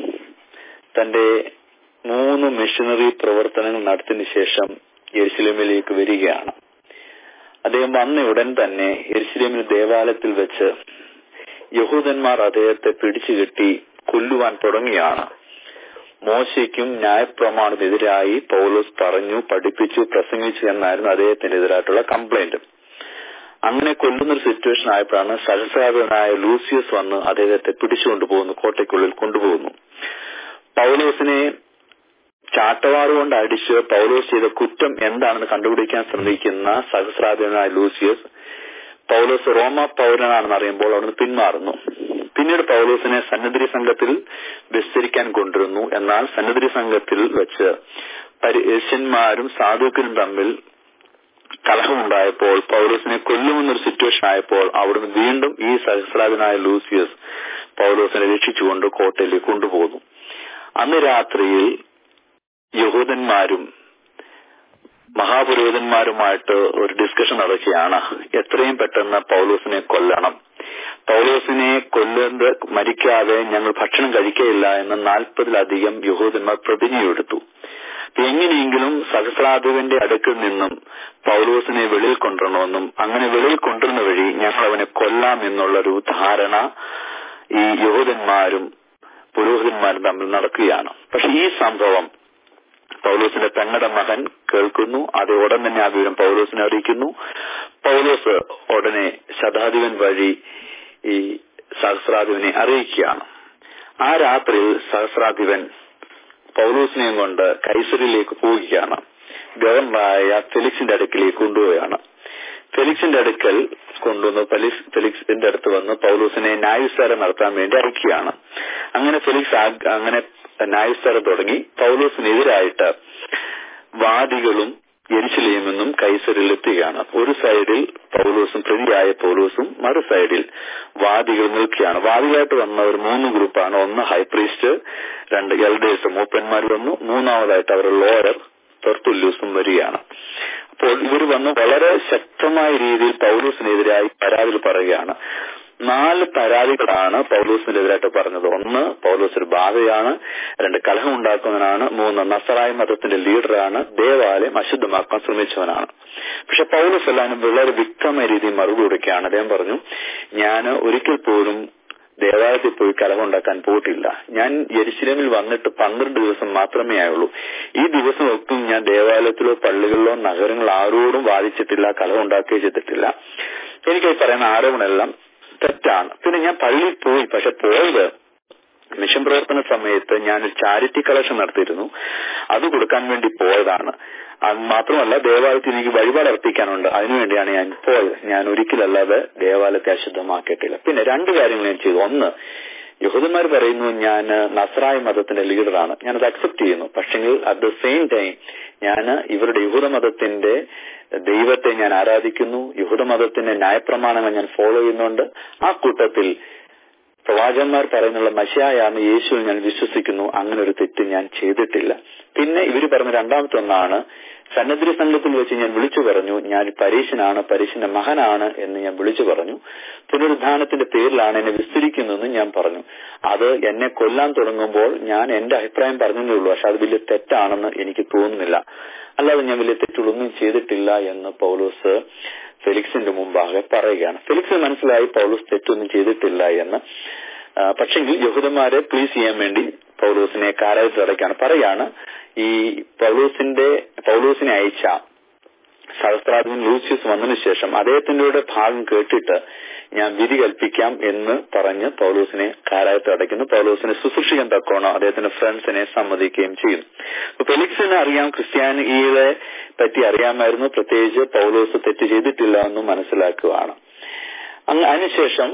Speaker 1: തന്റെ മൂന്ന് മിഷണറി പ്രവർത്തനങ്ങൾ നടത്തിയതിനു ശേഷം യെരുസലേമിലേക്ക് വരികയാണ് അദ്ദേഹം വന്ന ഉടൻ തന്നെ യെരുസലേമിൽ ദേവാലയത്തിൽ വെച്ച് യഹൂദന്മാർ അദ്ദേഹത്തെ പിടിച്ചുകെട്ടി കൊല്ലുവാൻ തുടങ്ങിയാണ് മോശയ്ക്കും ന്യായപ്രമാണത്തിനെതിരായി പൗലോസ് പറഞ്ഞു പഠിപ്പിച്ചു പ്രസംഗിച്ചു എന്നായിരുന്നു അദ്ദേഹത്തിനെതിരായിട്ടുള്ള കംപ്ലൈന്റ് അങ്ങനെ കൊല്ലുന്ന ഒരു സിറ്റുവേഷൻ ആയപ്പോഴാണ് സഹസ്രാപനായ ലൂസിയസ് വന്ന് അദ്ദേഹത്തെ പിടിച്ചുകൊണ്ടു പോകുന്നു കോട്ടയ്ക്കുള്ളിൽ കൊണ്ടുപോകുന്നു പൗലോസിനെ ചാട്ടവാറ് കൊണ്ട് അടിച്ച് പൗലോസ് ചെയ്ത കുറ്റം എന്താണെന്ന് കണ്ടുപിടിക്കാൻ ശ്രമിക്കുന്ന സഹസ്രാപനായ ലൂസിയസ് പൗലോസ് റോമ പൗരനാണെന്ന് അറിയുമ്പോൾ അവിടുന്ന് പിന്മാറുന്നു പിന്നീട് പൗലോസിനെ സന്നദ്ധി സംഘത്തിൽ വിസ്തരിക്കാൻ കൊണ്ടിരുന്നു എന്നാൽ സന്നദ്ധി സംഘത്തിൽ വെച്ച് പര്യന്മാരും സാധുക്കളും തമ്മിൽ കലഹമുണ്ടായപ്പോൾ പൗലോസിനെ കൊല്ലുമെന്നൊരു സിറ്റുവേഷൻ ആയപ്പോൾ അവിടുന്ന് വീണ്ടും ഈ സഹസ്രാവിനായ ലൂസിയസ് പൗലോസിനെ രക്ഷിച്ചുകൊണ്ട് കോട്ടയിലേക്ക് കൊണ്ടുപോകുന്നു അന്ന് രാത്രിയിൽ യഹൂദന്മാരും മഹാപുരോഹിതന്മാരുമായിട്ട് ഒരു ഡിസ്കഷൻ നടക്കുകയാണ് എത്രയും പെട്ടെന്ന് പൗലോസിനെ കൊല്ലണം പൗലോസിനെ കൊല്ലുന്നത് മരിക്കാതെ ഞങ്ങൾ ഭക്ഷണം കഴിക്കയില്ല എന്ന് നാൽപ്പതിലധികം യഹൂദന്മാർ പ്രതിജ്ഞയെടുത്തു എങ്ങനെയെങ്കിലും സഹസ്രാധിപന്റെ അടുക്കിൽ നിന്നും പൗലോസിനെ വെളിയിൽ കൊണ്ടുവരണമെന്നും അങ്ങനെ വെളിയിൽ കൊണ്ടുവരുന്ന വഴി ഞങ്ങൾ അവനെ കൊല്ലാം എന്നുള്ളൊരു ധാരണ ഈ യഹൂദന്മാരും പുരോഹിതന്മാരും തമ്മിൽ നടക്കുകയാണ് പക്ഷെ ഈ സംഭവം പൗലോസിന്റെ പെങ്ങടെ മകൻ കേൾക്കുന്നു അത് ഉടൻ തന്നെ ആ വിവരം പൗലോസിനെ അറിയിക്കുന്നു പൗലോസ് ഉടനെ ശതാധിപൻ വഴി ഈ സഹസ്രാധിപനെ അറിയിക്കുകയാണ് ആ രാത്രിയിൽ സഹസ്രാധിപൻ പൗലോസിനെയും കൊണ്ട് കൈസരിലേക്ക് പോവുകയാണ് ഗവർണറായ ഫെലിക്സിന്റെ അടുക്കിലേക്ക് കൊണ്ടുപോവുകയാണ് ഫെലിക്സിന്റെ അടുക്കൽ കൊണ്ടുവന്ന് ഫെലിക്സിന്റെ അടുത്ത് വന്ന് പൗലോസിനെ ന്യായവിസ്താരം നടത്താൻ വേണ്ടി അയക്കുകയാണ് അങ്ങനെ ഫെലിക്സ് അങ്ങനെ ന്യായവിസ്താരം തുടങ്ങി പൗലോസിനെതിരായിട്ട് വാദികളും എരിശിലേമെന്നും കൈസരിൽ എത്തുകയാണ് ഒരു സൈഡിൽ പൗലോസും പ്രതിയായ പൗലോസും മറു സൈഡിൽ വാദികൾ നിൽക്കുകയാണ് വാദികളായിട്ട് വന്ന ഒരു മൂന്ന് ഗ്രൂപ്പാണ് ഒന്ന് ഹൈപ്രീസ്റ്റ് രണ്ട് എൽഡേഴ്സ് മൂപ്പന്മാർ വന്നു മൂന്നാമതായിട്ട് അവർ ലോയർ തെർത്തുല്യൂസും വരികയാണ് അപ്പോൾ ഇവർ വന്ന് വളരെ ശക്തമായ രീതിയിൽ പൗലൂസിനെതിരായി പരാതികൾ പറയുകയാണ് നാല് പരാതികളാണ് പൗലൂസിനെതിരായിട്ട് പറഞ്ഞത് ഒന്ന് പൗലൂസ് ഒരു ബാധയാണ് രണ്ട് കലഹം ഉണ്ടാക്കുന്നവനാണ് മൂന്ന് നസറായ മതത്തിന്റെ ലീഡറാണ് ദേവാലയം അശുദ്ധമാക്കാൻ ശ്രമിച്ചവനാണ് പക്ഷെ പൗലൂസ് എല്ലാവരും വളരെ വ്യക്തമായ രീതിയിൽ മറുപടി കൊടുക്കുകയാണ് അദ്ദേഹം പറഞ്ഞു ഞാൻ ഒരിക്കൽ പോലും ദേവാലയത്തിൽ പോയി കലഹമുണ്ടാക്കാൻ പോയിട്ടില്ല ഞാൻ യെരുശലേമിൽ വന്നിട്ട് പന്ത്രണ്ട് ദിവസം മാത്രമേ ആയുള്ളൂ ഈ ദിവസം ഒട്ടും ഞാൻ ദേവാലയത്തിലോ പള്ളികളിലോ നഗരങ്ങളോ ആരോടും വാദിച്ചിട്ടില്ല കലഹമുണ്ടാക്കുകയോ ചെയ്തിട്ടില്ല എനിക്ക് പറയുന്ന ആരോപണമെല്ലാം തെറ്റാണ് പിന്നെ ഞാൻ പള്ളിയിൽ പോയി പക്ഷെ പോയത് മിഷൻ പ്രവർത്തന സമയത്ത് ഞാനൊരു ചാരിറ്റി കളക്ഷൻ നടത്തിയിരുന്നു അത് കൊടുക്കാൻ വേണ്ടി പോയതാണ് അത് മാത്രമല്ല ദേവാലയത്തിൽ എനിക്ക് വഴിപാട് അർപ്പിക്കാനുണ്ട് അതിനുവേണ്ടിയാണ് ഞാൻ പോയത് ഞാൻ ഒരിക്കലല്ലാതെ ദേവാലയത്തെ അശുദ്ധമാക്കിയിട്ടില്ല പിന്നെ രണ്ട് കാര്യങ്ങൾ ഞാൻ ചെയ്തു ഒന്ന് യഹൂദന്മാർ പറയുന്നു ഞാൻ നസ്രായ മതത്തിന്റെ ലീഡറാണ് ഞാനത് അക്സെപ്റ്റ് ചെയ്യുന്നു പക്ഷെങ്കിൽ അറ്റ് ദ സെയിം ടൈം ഞാൻ ഇവരുടെ യഹൂദ മതത്തിന്റെ ദൈവത്തെ ഞാൻ ആരാധിക്കുന്നു യഹൂദ മതത്തിന്റെ ന്യായപ്രമാണങ്ങൾ ഞാൻ ഫോളോ ചെയ്യുന്നുണ്ട് ആ കൂട്ടത്തിൽ പ്രവാചകന്മാർ പറയുന്നുള്ള മശിയായാണ് യേശുവിൽ ഞാൻ വിശ്വസിക്കുന്നു അങ്ങനെ ഒരു തെറ്റ് ഞാൻ ചെയ്തിട്ടില്ല പിന്നെ ഇവർ പറഞ്ഞ രണ്ടാമത്തെ ഒന്നാണ് സന്നദ്ധ സംഘത്തിൽ വെച്ച് ഞാൻ വിളിച്ചു പറഞ്ഞു ഞാൻ പരീശനാണ് പരീശന്റെ മകനാണ് എന്ന് ഞാൻ വിളിച്ചു പറഞ്ഞു പുനരുദ്ധാനത്തിന്റെ പേരിലാണ് എന്നെ വിസ്തരിക്കുന്നതെന്ന് ഞാൻ പറഞ്ഞു അത് എന്നെ കൊല്ലാൻ തുടങ്ങുമ്പോൾ ഞാൻ എന്റെ അഭിപ്രായം പറഞ്ഞതേ ഉള്ളൂ പക്ഷെ അത് വലിയ തെറ്റാണെന്ന് എനിക്ക് തോന്നുന്നില്ല അല്ലാതെ ഞാൻ വലിയ തെറ്റുകളൊന്നും ചെയ്തിട്ടില്ല എന്ന് പൗലോസ് ഫെലിക്സിന്റെ മുമ്പാകെ പറയുകയാണ് ഫെലിക്സ് മനസ്സിലായി പൗലോസ് തെറ്റൊന്നും ചെയ്തിട്ടില്ല എന്ന് ആ, പക്ഷെങ്കിൽ യഹൂദന്മാരെ പ്ലീസ് ചെയ്യാൻ വേണ്ടി പൗലോസിനെ കാരായത്തിൽ അടയ്ക്കാണ് പറയാണ് ഈ പൗലോസിന്റെ പൗലോസിനെ അയച്ച സഹസ്രാധിപൻ ലൂസിയസ് വന്നതിനു ശേഷം അദ്ദേഹത്തിന്റെ കൂടെ ഭാഗം കേട്ടിട്ട് ഞാൻ വിധി കൽപ്പിക്കാം എന്ന് പറഞ്ഞ് പൗലോസിനെ കാരായത്ത് അടയ്ക്കുന്നു പൗലോസിനെ ശുശ്രൂഷിക്കാൻ തക്കോണം അദ്ദേഹത്തിന്റെ ഫ്രണ്ട്സിനെ സമ്മതിക്കുകയും ചെയ്യുന്നു അപ്പൊ ഫെലിക്സിന് അറിയാം ക്രിസ്ത്യാനിയെ പറ്റി അറിയാമായിരുന്നു പ്രത്യേകിച്ച് പൗലോസ് തെറ്റ് ചെയ്തിട്ടില്ല എന്ന് മനസ്സിലാക്കുകയാണ് അങ്ങ് അതിനുശേഷം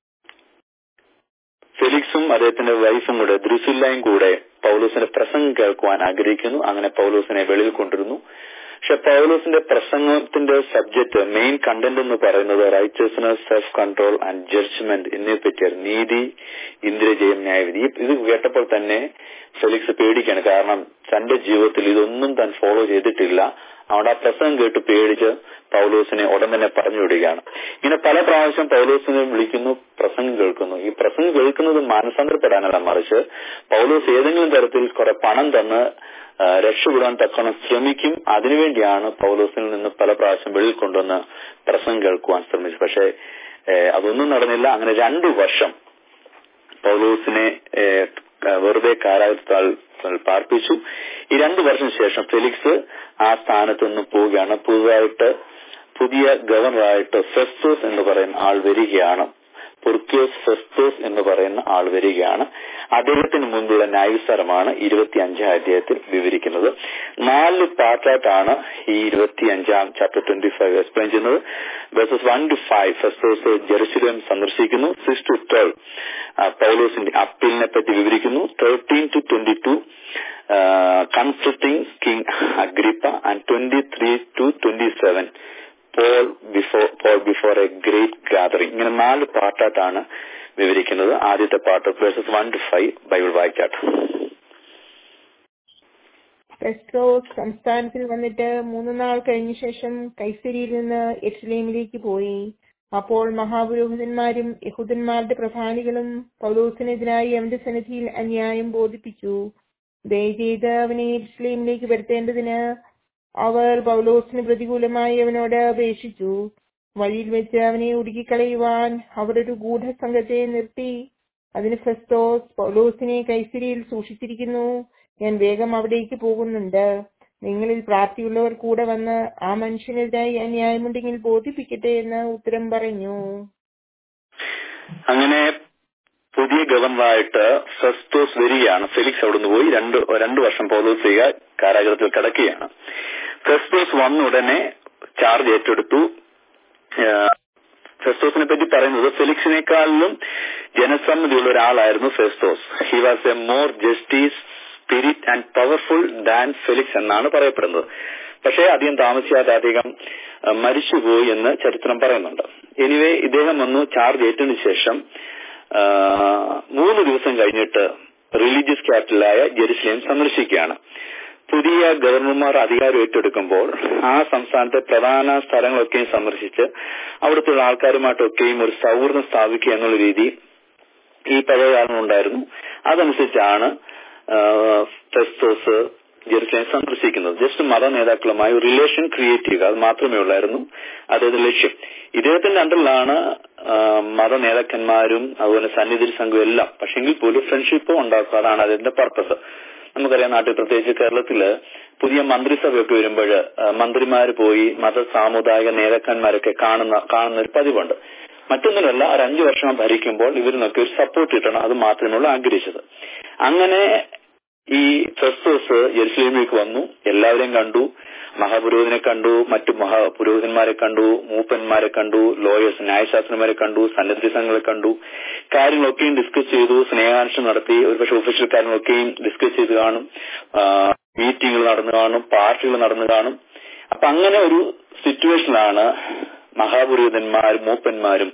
Speaker 1: ഫെലിക്സും അദ്ദേഹത്തിന്റെ വൈഫും കൂടെ ദ്രുസില്ലയും കൂടെ പൗലോസിന്റെ പ്രസംഗം കേൾക്കുവാൻ ആഗ്രഹിക്കുന്നു അങ്ങനെ പൗലോസിനെ വെളിയിൽ കൊണ്ടിരുന്നു പക്ഷെ പൗലോസിന്റെ പ്രസംഗത്തിന്റെ സബ്ജക്ട് മെയിൻ കണ്ടന്റ് എന്ന് പറയുന്നത് righteousness self control and judgement എന്നിവയെ പറ്റിയായിരുന്നു നീതി ഇന്ദ്രജയം ന്യായവിധി ഈ- ഇത് കേട്ടപ്പോൾ തന്നെ ഫെലിക്സ് പേടിക്കാണ് കാരണം തന്റെ ജീവിതത്തിൽ ഇതൊന്നും താൻ ഫോളോ ചെയ്തിട്ടില്ല അവിടെ ആ പ്രസംഗം കേട്ട് പേടിച്ച് പൗലോസിനെ ഉടൻ തന്നെ പറഞ്ഞു വിടുകയാണ് ഇങ്ങനെ പല പ്രാവശ്യം പൗലോസിനെ വിളിക്കുന്നു പ്രസംഗം കേൾക്കുന്നു ഈ പ്രസംഗം കേൾക്കുന്നത് മാനസാന്തരപ്പെടാനല്ല മറിച്ച് പൗലോസ് ഏതെങ്കിലും തരത്തിൽ കുറെ പണം തന്ന് ആ, രക്ഷപ്പെടാൻ തക്കണം ശ്രമിക്കും അതിനുവേണ്ടിയാണ് പൗലോസിൽ നിന്ന് പല പ്രാവശ്യം വെളിയിൽ കൊണ്ടുവന്ന് പ്രസംഗം കേൾക്കുവാൻ ശ്രമിച്ചത് പക്ഷേ ഏ, അതൊന്നും നടന്നില്ല അങ്ങനെ രണ്ടു വർഷം പൗലോസിനെ ഏ, ക- വെറുതെ കാരാഗ്രഹത്താൽ പാർപ്പിച്ചു ഈ രണ്ടു വർഷം ശേഷം ഫെലിക്സ് ആ സ്ഥാനത്ത് നിന്ന് പോവുകയാണ് പുതുതായിട്ട് പുതിയ ഗവർണറായിട്ട് ഫെസ്റ്റോസ് എന്ന് പറയുന്ന ആൾ വരികയാണ് പൊർക്യോസ് ഫെസ്റ്റോസ് എന്ന് പറയുന്ന ആൾ വരികയാണ് അദ്ദേഹത്തിന് മുൻപുള്ള ന്യായവിസ്താരമാണ് ഇരുപത്തി അഞ്ചാം അധ്യായത്തിൽ വിവരിക്കുന്നത് നാല് പാർട്ടായിട്ടാണ് ഈ ഇരുപത്തി അഞ്ചാം ചാപ്റ്റർ ട്വന്റി ഫൈവ് എക്സ്പ്ലെയിൻ ചെയ്യുന്നത് verses one to five Festus Jerusalem സന്ദർശിക്കുന്നു സിക്സ് ടു ട്വൽവ് പൗലോസിന്റെ അപ്പീലിനെ പറ്റി വിവരിക്കുന്നു thirteen to twenty two conflicting king Agrippa and twenty three to twenty seven Paul before Paul before a great gathering ഇങ്ങനെ നാല് പാർട്ടായിട്ടാണ് വിവരിക്കുന്നത് ആദ്യത്തെ part verses one to five Bible വായിച്ചാട്ട്
Speaker 2: ഫെസ്ട്രോസ് സംസ്ഥാനത്തിൽ വന്നിട്ട് മൂന്ന് നാൾ കഴിഞ്ഞ ശേഷം കൈസരിയിൽ നിന്ന് എരുസലേമിലേക്ക് പോയി അപ്പോൾ മഹാപുരോഹിതന്മാരും യഹൂദന്മാരുടെ പ്രധാനികളും പൗലോസിനെതിരായി അവന്റെ സന്നിധിയിൽ അന്യായം ബോധിപ്പിച്ചു ദയചെയ്ത് അവനെ എരുസലേമിലേക്ക് വരുത്തേണ്ടതിന് അവർ പൗലോസിന് പ്രതികൂലമായി അവനോട് അപേക്ഷിച്ചു വഴിയിൽ വെച്ച് അവനെ ഒടുക്കിക്കളയുവാൻ അവർ ഒരു ഗൂഢസംഘത്തെ നിർത്തി അതിന് ഫെസ്തോസ് പൗലോസിനെ കൈസരിയിൽ സൂക്ഷിച്ചിരിക്കുന്നു ഞാൻ വേഗം അവിടേക്ക് പോകുന്നുണ്ട് നിങ്ങളിൽ പ്രാപ്തിയുള്ളവർ കൂടെ വന്ന് ആ മനുഷ്യനെതിരായി അന്യായമുണ്ടെങ്കിൽ ബോധിപ്പിക്കട്ടെ എന്ന് ഉത്തരം പറഞ്ഞു
Speaker 1: അങ്ങനെ പുതിയ ഗവർണറായിട്ട് ഫെസ്റ്റോസ് വരികയാണ് ഫെലിക്സ് അവിടുന്ന് പോയി രണ്ട് രണ്ടു വർഷം പൗലോസ് ചെയ്യുക കാരാഗ്രഹത്തിൽ കിടക്കുകയാണ് ഫെസ്റ്റോസ് വന്ന ഉടനെ ചാർജ് ഏറ്റെടുത്തു ഏഹ് ഫെസ്റ്റോസിനെ പറ്റി പറയുന്നത് ഫെലിക്സിനേക്കാളിലും ജനസമ്മതിയുള്ള ഒരാളായിരുന്നു Festus he was a more justice spirit and powerful than Felix എന്നാണ് പറയപ്പെടുന്നത് പക്ഷേ അധികം താമസിയാതെ അദ്ദേഹം അഹ് മരിച്ചുപോയി എന്ന് ചരിത്രം പറയുന്നുണ്ട് എനിവേ ഇദ്ദേഹം വന്നു ചാർജ് ഏറ്റതിനു ശേഷം ആഹ് മൂന്ന് ദിവസം കഴിഞ്ഞിട്ട് റിലീജിയസ് ക്യാപിറ്റലായ ജെറുസലേം സന്ദർശിക്കുകയാണ് പുതിയ ഗവർണർമാർ അധികാരം ഏറ്റെടുക്കുമ്പോൾ ആ സംസ്ഥാനത്തെ പ്രധാന സ്ഥലങ്ങളൊക്കെയും സന്ദർശിച്ച് അവിടുത്തെ ആൾക്കാരുമായിട്ടൊക്കെയും ഒരു സൗഹൃദം സ്ഥാപിക്കുക എന്നുള്ള രീതി ഈ പഴയകാലം ഉണ്ടായിരുന്നു അതനുസരിച്ചാണ് ഫെസ്റ്റോസ് ജെറുസലേം സന്ദർശിക്കുന്നത് ജസ്റ്റ് മത നേതാക്കളുമായി ഒരു റിലേഷൻ ക്രിയേറ്റ് ചെയ്യുക അത് മാത്രമേ ഉള്ളായിരുന്നു അദ്ദേഹത്തിന്റെ ലക്ഷ്യം ഇദ്ദേഹത്തിന്റെ അണ്ടറിലാണ് മത നേതാക്കന്മാരും അതുപോലെ സന്നിധി സംഘവും എല്ലാം പക്ഷെങ്കിൽ പോലും ഫ്രണ്ട്ഷിപ്പ് ഉണ്ടാക്കുക അതാണ് അതിന്റെ പർപ്പസ് നമുക്കറിയാം നാട്ടിൽ പ്രത്യേകിച്ച് കേരളത്തില് പുതിയ മന്ത്രിസഭയൊക്കെ വരുമ്പോൾ മന്ത്രിമാര് പോയി മത സാമുദായിക നേതാക്കന്മാരൊക്കെ കാണുന്ന കാണുന്ന ഒരു പതിവുണ്ട് മറ്റൊന്നിലല്ല ഒരു അഞ്ചു വർഷം ഭരിക്കുമ്പോൾ ഇവരിനൊക്കെ ഒരു സപ്പോർട്ട് കിട്ടണം അത് മാത്രമേ ആഗ്രഹിച്ചത് അങ്ങനെ ഈ ഫെസ്റ്റോസ് ജെറുസലേമിലേക്ക് വന്നു എല്ലാവരെയും കണ്ടു മഹാപുരോഹിതനെ കണ്ടു മറ്റു മഹാപുരോഹിതന്മാരെ കണ്ടു മൂപ്പന്മാരെ കണ്ടു ലോയേഴ്സ് ന്യായശാസ്ത്രന്മാരെ കണ്ടു സന്നദ്ധ സംഘങ്ങളെ കണ്ടു കാര്യങ്ങളൊക്കെയും ഡിസ്കസ് ചെയ്തു സ്നേഹാംശം നടത്തി ഒരുപക്ഷെ ഒഫീഷ്യൽ കാര്യങ്ങളൊക്കെയും ഡിസ്കസ് ചെയ്ത് കാണും മീറ്റിംഗുകൾ നടന്നു കാണും പാർട്ടികൾ നടന്നു കാണും അപ്പൊ അങ്ങനെ ഒരു സിറ്റുവേഷനിലാണ് മഹാപുരോഹിതന്മാരും മൂപ്പന്മാരും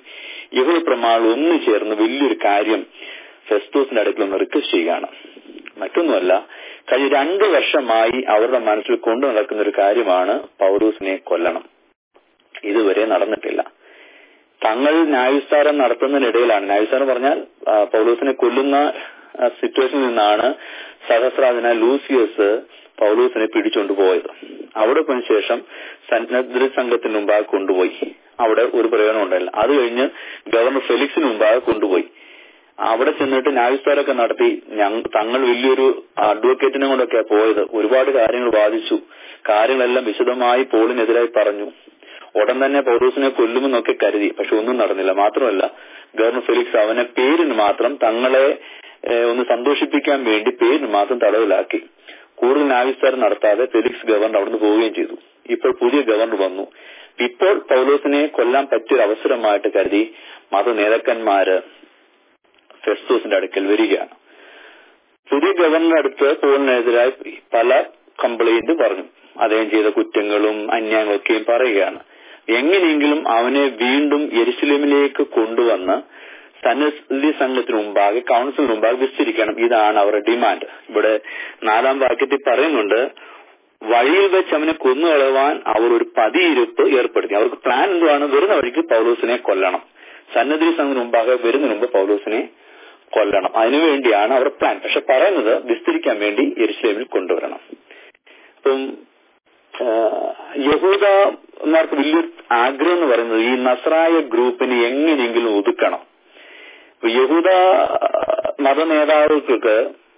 Speaker 1: യഹൂദ പ്രമാണം ഒന്നു ചേർന്ന് വലിയൊരു കാര്യം ഫെസ്തോസിന്റെ അടുക്കൽ ഒന്ന് റിക്വസ്റ്റ് ചെയ്യുകയാണ് മറ്റൊന്നുമല്ല കഴിഞ്ഞ രണ്ടു വർഷമായി അവരുടെ മനസ്സിൽ കൊണ്ടു നടക്കുന്ന ഒരു കാര്യമാണ് പൗലൂസിനെ കൊല്ലണം ഇതുവരെ നടന്നിട്ടില്ല തങ്ങൾ ന്യായവിസ്താരം നടത്തുന്നതിനിടയിലാണ് ന്യായവിസ്താരം പറഞ്ഞാൽ ആ, പൗലോസിനെ കൊല്ലുന്ന ആ, സിറ്റുവേഷനിൽ നിന്നാണ് സഹസ്രാജന ലൂസിയസ് പൗലോസിനെ പിടിച്ചുകൊണ്ട് പോയത് അവിടെ പോയതിനു ശേഷം സന്നദ്ധ സംഘത്തിന് മുമ്പാകെ കൊണ്ടുപോയി അവിടെ ഒരു പ്രയോജനം ഉണ്ടായില്ല അത് കഴിഞ്ഞ് ഗവർണർ ഫെലിക്സിന് മുമ്പാകെ കൊണ്ടുപോയി അവിടെ ചെന്നിട്ട് ന്യായവിസ്താരമൊക്കെ നടത്തി ഞങ്ങൾ തങ്ങൾ വലിയൊരു അഡ്വക്കേറ്റിനെ കൊണ്ടൊക്കെയാ പോയത് ഒരുപാട് കാര്യങ്ങൾ വാദിച്ചു കാര്യങ്ങളെല്ലാം വിശദമായി പോളിനെതിരായി പറഞ്ഞു ഉടൻ തന്നെ പൗരൂസിനെ കൊല്ലുമെന്നൊക്കെ കരുതി പക്ഷെ ഒന്നും നടന്നില്ല മാത്രമല്ല ഗവർണർ ഫെലിക്സ് അവനെ പേരിന് മാത്രം തങ്ങളെ ഏഹ്, ഒന്ന് സന്തോഷിപ്പിക്കാൻ വേണ്ടി പേരിന് മാത്രം തടവിലാക്കി കൂടുതൽ ന്യായവിസ്താരം നടത്താതെ ഫെലിക്സ് ഗവർണർ അവിടുന്ന് പോവുകയും ചെയ്തു ഇപ്പോൾ പുതിയ ഗവർണർ വന്നു ഇപ്പോൾ പൗലോസിനെ കൊല്ലാൻ പറ്റിയൊരു അവസരമായിട്ട് കരുതി മത നേതാക്കന്മാര് ഫെസ്തോസിന്റെ അടുക്കൽ വരികയാണ് പുതിയ ഗവർണറുടെ അടുത്ത് പോളിനെതിരായി പല കംപ്ലൈന്റ് പറഞ്ഞു അദ്ദേഹം ചെയ്ത കുറ്റങ്ങളും അന്യായങ്ങളൊക്കെയും പറയുകയാണ് എങ്ങനെയെങ്കിലും അവനെ വീണ്ടും യെരുസലേമിലേക്ക് കൊണ്ടുവന്ന് സന്നദ്ധി സംഘത്തിന് മുമ്പാകെ കൗൺസിലിന് മുമ്പാകെ വിസ്തരിക്കണം ഇതാണ് അവരുടെ ഡിമാൻഡ് ഇവിടെ നാലാം വാക്യത്തിൽ പറയുന്നുണ്ട് വഴിയിൽ വെച്ച് അവനെ കൊന്നുകളവാൻ അവർ ഒരു പതിയിരുപ്പ് ഏർപ്പെടുത്തി അവർക്ക് പ്ലാൻ എന്തുവാണ് വരുന്ന വഴിക്ക് പൗലോസിനെ കൊല്ലണം സന്നദ്ധി സംഘത്തിന് മുമ്പാകെ വരുന്നതിന് മുമ്പ് പൗലോസിനെ കൊല്ലണം അതിനുവേണ്ടിയാണ് അവർ പ്ലാൻ പക്ഷെ പറയുന്നത് വിസ്തരിക്കാൻ വേണ്ടി യെരുസലേമിൽ കൊണ്ടുവരണം അപ്പം യഹൂദമാർക്ക് വലിയൊരു ആഗ്രഹം എന്ന് പറയുന്നത് ഈ നസ്രായ ഗ്രൂപ്പിനെ എങ്ങനെയെങ്കിലും ഒതുക്കണം അപ്പൊ യഹൂദ മത നേതാക്കൾക്ക്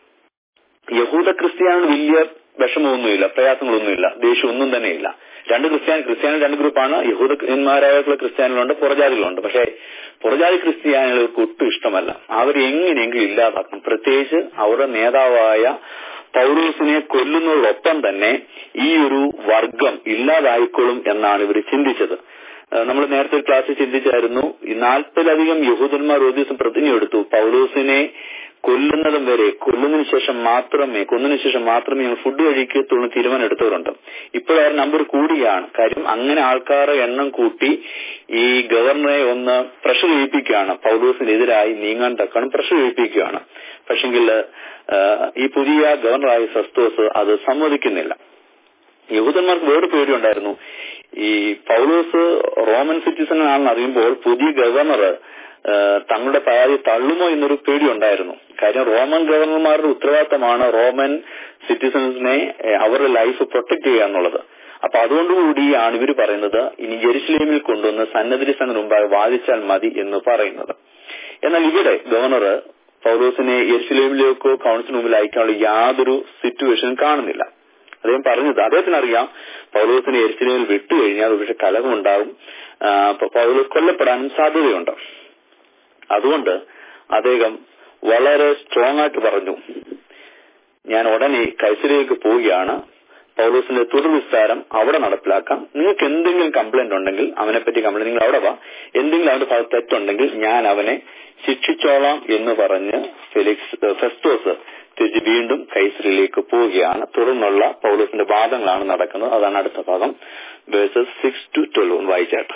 Speaker 1: യഹൂദ ക്രിസ്ത്യാനികൾ വലിയ വിഷമമൊന്നുമില്ല പ്രയാസങ്ങളൊന്നുമില്ല ദേഷ്യം ഒന്നും തന്നെയില്ല രണ്ട് ക്രിസ്ത്യാനി ക്രിസ്ത്യാനി രണ്ട് ഗ്രൂപ്പാണ് യഹൂദന്മാരായിട്ടുള്ള ക്രിസ്ത്യാനികളുണ്ട് പുറജാതികളുണ്ട് പക്ഷേ പുറജാതി ക്രിസ്ത്യാനികൾക്ക് ഒട്ടും ഇഷ്ടമല്ല അവർ എങ്ങനെയെങ്കിലും ഇല്ലാതാക്കണം പ്രത്യേകിച്ച് അവരുടെ നേതാവായ പൗരൂസിനെ കൊല്ലുന്നതോടൊപ്പം തന്നെ ഈ ഒരു വർഗം ഇല്ലാതായിക്കൊള്ളും എന്നാണ് ഇവർ ചിന്തിച്ചത് നമ്മൾ നേരത്തെ ഒരു ക്ലാസ്സിൽ ചിന്തിച്ചായിരുന്നു ഈ നാൽപ്പതിലധികം യഹൂദന്മാർ ഒരു ദിവസം പ്രതിജ്ഞ എടുത്തു പൗലോസിനെ കൊല്ലുന്നതും വരെ കൊല്ലുന്നതിന് ശേഷം മാത്രമേ കൊന്നതിന് ശേഷം മാത്രമേ ഞങ്ങൾ ഫുഡ് കഴിക്കത്തുള്ളൂ തീരുമാനം എടുത്തവരുണ്ട് ഇപ്പോൾ അവർ നമ്പർ കൂടുകയാണ് കാര്യം അങ്ങനെ ആൾക്കാരെ എണ്ണം കൂട്ടി ഈ ഗവർണറെ ഒന്ന് പ്രഷർ ചെയ്യിപ്പിക്കുകയാണ് പൗലോസിനെതിരായി നീങ്ങാൻ തക്കണം പ്രഷർ ചെയ്യിപ്പിക്കുകയാണ് പക്ഷെങ്കിൽ ഈ പുതിയ ഗവർണറായ സസ്തോസ് അത് സമ്മതിക്കുന്നില്ല യഹൂദന്മാർക്ക് വേറെ പേടിയുണ്ടായിരുന്നു ഈ പൗലോസ് റോമൻ സിറ്റിസൺ ആണെന്ന് അറിയുമ്പോൾ പുതിയ ഗവർണർ തങ്ങളുടെ പരാതി തള്ളുമോ എന്നൊരു പേടിയുണ്ടായിരുന്നു കാര്യം റോമൻ ഗവർണർമാരുടെ ഉത്തരവാദിത്തമാണ് റോമൻ സിറ്റിസൺസിനെ അവരുടെ ലൈഫ് പ്രൊട്ടക്ട് ചെയ്യുക എന്നുള്ളത് അപ്പൊ അതുകൊണ്ടുകൂടിയാണ് ഇവർ പറയുന്നത് ഇനി ജെറുസലേമിൽ കൊണ്ടുവന്ന് സന്നദ്ധി സംഘം മുമ്പാകെ വാദിച്ചാൽ മതി എന്ന് പറയുന്നത് എന്നാൽ ഇവിടെ ഗവർണർ പൗലോസിനെ യെരുസലേമിലേക്കോ കൗൺസിൽ മുമ്പിൽ അയക്കാനുള്ള യാതൊരു സിറ്റുവേഷനും കാണുന്നില്ല അദ്ദേഹം പറഞ്ഞത് അദ്ദേഹത്തിന് അറിയാം പൗലോസിനെ എരിച്ചിലേമിൽ വിട്ടുകഴിഞ്ഞാൽ പക്ഷെ കലഹമുണ്ടാകും പൗലോസ് കൊല്ലപ്പെടാനും സാധ്യതയുണ്ട് അതുകൊണ്ട് അദ്ദേഹം വളരെ സ്ട്രോങ് ആയിട്ട് പറഞ്ഞു ഞാൻ ഉടനെ കൈസരിലേക്ക് പോവുകയാണ് പൗലോസിന്റെ തുടർ വിസ്താരം അവിടെ നടപ്പിലാക്കാം നിങ്ങൾക്ക് എന്തെങ്കിലും കംപ്ലൈന്റ് ഉണ്ടെങ്കിൽ അവനെ പറ്റി കംപ്ലൈന്റ് നിങ്ങൾ അവിടെ വാ എന്തെങ്കിലും അവന്റെ ഭാഗത്ത് തെറ്റുണ്ടെങ്കിൽ ഞാൻ അവനെ ശിക്ഷിച്ചോളാം എന്ന് പറഞ്ഞ് ഫെലിക്സ് ഫെസ്റ്റോസ് തിരിച്ച് വീണ്ടും കൈസരിലേക്ക് പോവുകയാണ് തുടർന്നുള്ള പൗലോസിന്റെ വാദങ്ങളാണ് നടക്കുന്നത് അതാണ് അടുത്ത ഭാഗം വേഴ്സസ് സിക്സ് ടു ട്വൽവ് വായിച്ചാട്ട്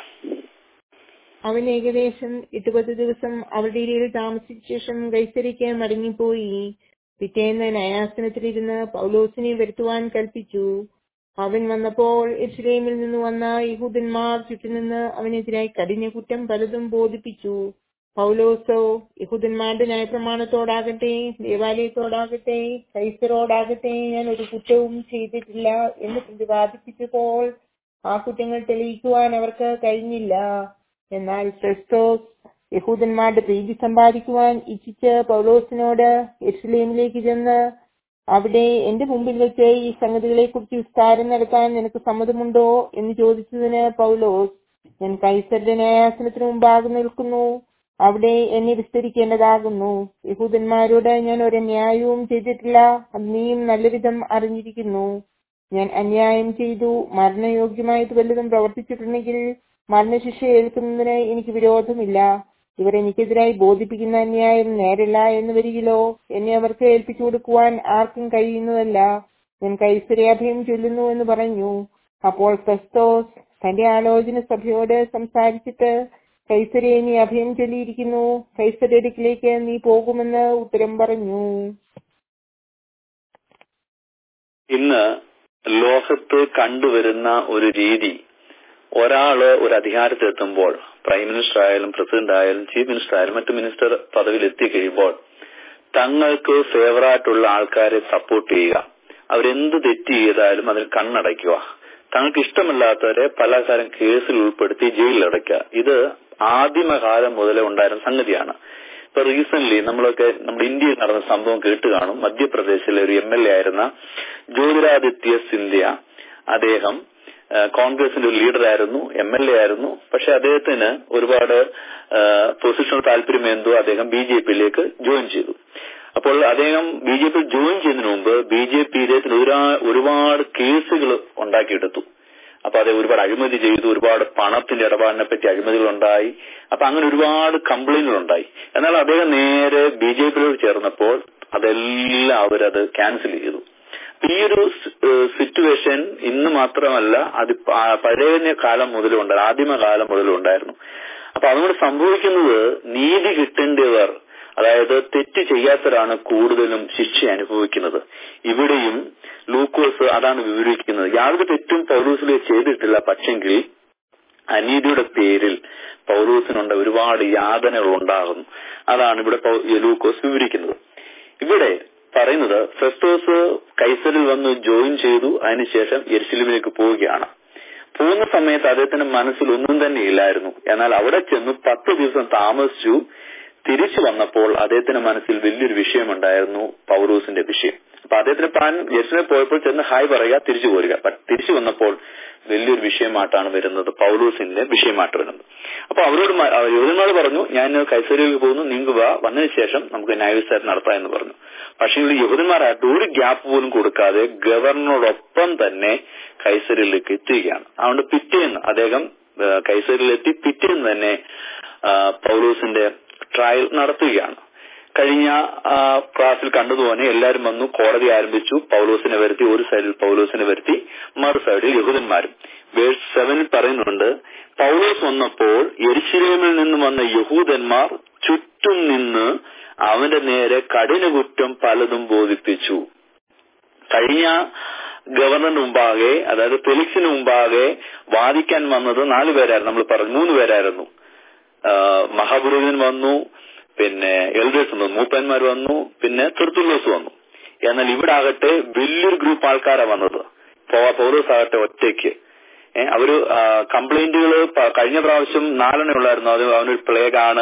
Speaker 2: അവൻ ഏകദേശം എട്ടുപത്ത് ദിവസം അവരുടെ ഇടയിൽ താമസിച്ച ശേഷം കൈസരിക്ക് മടങ്ങിപ്പോയി പിറ്റേന്ന് ന്യായാസനത്തിലിരുന്ന് പൗലോസിനെ വരുത്തുവാൻ കൽപ്പിച്ചു അവൻ വന്നപ്പോൾ എസ്ലേമിൽ നിന്ന് വന്ന യഹൂദന്മാർ ചുറ്റുനിന്ന് അവനെതിരായി കഠിന കുറ്റം പലതും ബോധിപ്പിച്ചു പൗലോസോ യഹൂദന്മാരുടെ ന്യായപ്രമാണത്തോടാകട്ടെ ദേവാലയത്തോടാകട്ടെ കൈസറോടാകട്ടെ ഞാൻ ഒരു കുറ്റവും ചെയ്തിട്ടില്ല എന്ന് പ്രതിപാദിപ്പിച്ചപ്പോൾ ആ കുറ്റങ്ങൾ തെളിയിക്കുവാൻ അവർക്ക് കഴിഞ്ഞില്ല എന്നാൽ ക്രിസ്തോസ് യഹൂദന്മാരുടെ പ്രീതി സമ്പാദിക്കുവാൻ ഇച്ഛിച്ച് പൗലോസിനോട് യെരുസലേമിലേക്ക് ചെന്ന് അവിടെ എന്റെ മുമ്പിൽ വെച്ച് ഈ സംഗതികളെ കുറിച്ച് വിസ്താരം നടത്താൻ നിനക്ക് സമ്മതമുണ്ടോ എന്ന് ചോദിച്ചതിന് പൗലോസ് ഞാൻ കൈസരുടെ ന്യായാസനത്തിന് മുമ്പാകെ നിൽക്കുന്നു അവിടെ എന്നെ വിസ്തരിക്കേണ്ടതാകുന്നു യഹൂദന്മാരോട് ഞാൻ ഒരു ന്യായവും ചെയ്തിട്ടില്ല അത് നീയും നല്ല വിധം അറിഞ്ഞിരിക്കുന്നു ഞാൻ അന്യായം ചെയ്തു മരണയോഗ്യമായത് വല്ലതും പ്രവർത്തിച്ചിട്ടുണ്ടെങ്കിൽ മരണശിക്ഷ ഏൽക്കുന്നതിന് എനിക്ക് വിരോധമില്ല ഇവർ എനിക്കെതിരായി ബോധിപ്പിക്കുന്ന അന്യായം നേരല്ല എന്ന് വരികിലോ എന്നെ അവർക്ക് ഏൽപ്പിച്ചു കൊടുക്കുവാൻ ആർക്കും കഴിയുന്നതല്ല ഞാൻ കൈസരയാഭയം ചൊല്ലുന്നു എന്ന് പറഞ്ഞു അപ്പോൾ ക്രിസ്തോസ് തന്റെ ആലോചന സഭയോട് സംസാരിച്ചിട്ട് കൈസരെ നീ അഭയം ചൊല്ലിയിരിക്കുന്നു കൈസരടിക്കിലേക്ക് നീ പോകുമെന്ന് ഉത്തരം പറഞ്ഞു
Speaker 1: ഇന്ന് ലോകത്ത് കണ്ടുവരുന്ന ഒരു രീതി ഒരാള് ഒരു അധികാരത്തിലെത്തുമ്പോൾ പ്രൈം മിനിസ്റ്റർ ആയാലും പ്രസിഡന്റ് ആയാലും ചീഫ് മിനിസ്റ്റർ ആയാലും മറ്റു മിനിസ്റ്റർ പദവിയിൽ എത്തിക്കഴിയുമ്പോൾ തങ്ങൾക്ക് ഫേവറായിട്ടുള്ള ആൾക്കാരെ സപ്പോർട്ട് ചെയ്യുക അവരെന്ത് തെറ്റ് ചെയ്താലും അതിൽ കണ്ണടയ്ക്കുക തങ്ങൾക്ക് ഇഷ്ടമല്ലാത്തവരെ പല കാലം കേസിൽ ഉൾപ്പെടുത്തി ജയിലിൽ അടയ്ക്കുക ഇത് ആദിമകാലം മുതലേ ഉണ്ടായിരുന്ന സംഗതിയാണ് ഇപ്പൊ റീസെന്റ് നമ്മളൊക്കെ നമ്മുടെ ഇന്ത്യയിൽ നടന്ന സംഭവം കേട്ട് കാണും മധ്യപ്രദേശിലെ ഒരു എം എൽ എ ആയിരുന്ന ജ്യോതിരാദിത്യ സിന്ധ്യ അദ്ദേഹം കോൺഗ്രസിന്റെ ഒരു ലീഡറായിരുന്നു എം എൽ എ ആയിരുന്നു പക്ഷെ അദ്ദേഹത്തിന് ഒരുപാട് പൊസിഷണൽ താല്പര്യം എന്തോ അദ്ദേഹം ബി ജെ പിയിലേക്ക് ജോയിൻ ചെയ്തു അപ്പോൾ അദ്ദേഹം ബി ജെ പി ജോയിൻ ചെയ്യുന്നതിന് മുമ്പ് ബി ജെ പി ഇദ്ദേഹത്തിന് ഒരുപാട് കേസുകൾ ഉണ്ടാക്കിയെടുത്തു അപ്പൊ അത് ഒരുപാട് അഴിമതി ചെയ്തു ഒരുപാട് പണത്തിന്റെ ഇടപാടിനെ പറ്റി അഴിമതികൾ ഉണ്ടായി അപ്പൊ അങ്ങനെ ഒരുപാട് കംപ്ലൈന്റുകൾ ഉണ്ടായി എന്നാൽ അദ്ദേഹം നേരെ ബി ജെ പിയിലോട് ചേർന്നപ്പോൾ അതെല്ലാം അവരത് ക്യാൻസൽ ചെയ്തു ഈ ഒരു സിറ്റുവേഷൻ ഇന്ന് മാത്രമല്ല അത് പഴയ കാലം മുതലുണ്ട് ആദിമകാലം മുതലുണ്ടായിരുന്നു അപ്പൊ അതുകൊണ്ട് സംഭവിക്കുന്നത് നീതി കിട്ടേണ്ടവർ അതായത് തെറ്റ് ചെയ്യാത്തവരാണ് കൂടുതലും ശിക്ഷ അനുഭവിക്കുന്നത് ഇവിടെയും ലൂക്കോസ് അതാണ് വിവരിക്കുന്നത് യാതൊരു തെറ്റും പൗലൂസിൽ ചെയ്തിട്ടില്ല പക്ഷെങ്കിൽ അനീതിയുടെ പേരിൽ പൗലൂസിനുണ്ട് ഒരുപാട് യാതനകൾ ഉണ്ടാകുന്നു അതാണ് ഇവിടെ ലൂക്കോസ് വിവരിക്കുന്നത് ഇവിടെ പറയുന്നത് ഫെസ്റ്റോസ് കൈസറിൽ വന്ന് ജോയിൻ ചെയ്തു അതിനുശേഷം യെരുസലിമിലേക്ക് പോവുകയാണ് പോകുന്ന സമയത്ത് അദ്ദേഹത്തിന്റെ മനസ്സിൽ ഒന്നും തന്നെ ഇല്ലായിരുന്നു എന്നാൽ അവിടെ ചെന്ന് പത്ത് ദിവസം താമസിച്ചു തിരിച്ചു വന്നപ്പോൾ അദ്ദേഹത്തിന്റെ മനസ്സിൽ വലിയൊരു വിഷയമുണ്ടായിരുന്നു പൗറൂസിന്റെ വിഷയം അപ്പൊ അദ്ദേഹത്തിന് പ്ലാൻ യെരുസലേം പോയപ്പോൾ ചെന്ന് ഹായ് പറയുക തിരിച്ചു പോരുക തിരിച്ചു വന്നപ്പോൾ വലിയൊരു വിഷയമായിട്ടാണ് വരുന്നത് പൗലൂസിന്റെ വിഷയമായിട്ട് വരുന്നത് അപ്പൊ അവരോട് യുവതിമാർ പറഞ്ഞു ഞാൻ കൈസരിയിലേക്ക് പോകുന്നു നിങ്ങൾക്ക് വാ വന്നതിന് ശേഷം നമുക്ക് ന്യായവിസ്താരം നടത്താം എന്ന് പറഞ്ഞു പക്ഷേ ഈ യഹൂദന്മാരായിട്ട് ഒരു ഗ്യാപ്പ് പോലും കൊടുക്കാതെ ഗവർണറോടൊപ്പം തന്നെ കൈസരിയിലേക്ക് എത്തുകയാണ് അതുകൊണ്ട് പിറ്റേന്ന് അദ്ദേഹം കൈസരിയിലെത്തി പിറ്റേന്ന് തന്നെ പൗലൂസിന്റെ ട്രയൽ നടത്തുകയാണ് കഴിഞ്ഞ ക്ലാസ്സിൽ കണ്ടതുപോലെ എല്ലാവരും വന്നു കോടതി ആരംഭിച്ചു പൗലോസിനെ വരുത്തി ഒരു സൈഡിൽ പൗലോസിനെ വരുത്തി മറു സൈഡിൽ യഹൂദന്മാരും വേഴ്സ് സെവനിൽ പറയുന്നുണ്ട് പൗലോസ് വന്നപ്പോൾ എരിശിലേമിൽ നിന്ന് വന്ന യഹൂദന്മാർ ചുറ്റും നിന്ന് അവന്റെ നേരെ കഠിന കുറ്റം പലതും ബോധിപ്പിച്ചു കഴിഞ്ഞ ഗവർണറിന് മുമ്പാകെ അതായത് ഫെലിക്സിന് മുമ്പാകെ വാദിക്കാൻ വന്നത് നാലു പേരായിരുന്നു നമ്മൾ പറഞ്ഞു മൂന്ന് പേരായിരുന്നു മഹാപുരോഹിതൻ വന്നു പിന്നെ എൽഡേഴ്സ് വന്നു മൂപ്പന്മാർ വന്നു പിന്നെ തെർത്തുള്ളോസ് വന്നു എന്നാൽ ഇവിടെ ആകട്ടെ വലിയൊരു ഗ്രൂപ്പ് ആൾക്കാരാണ് വന്നത് പൗലോസ് ആകട്ടെ ഒറ്റയ്ക്ക് ഏഹ് അവര് കംപ്ലൈന്റുകൾ കഴിഞ്ഞ പ്രാവശ്യം നാലെണ്ണ ഉള്ളായിരുന്നു അത് അവനൊരു പ്ലേഗാണ്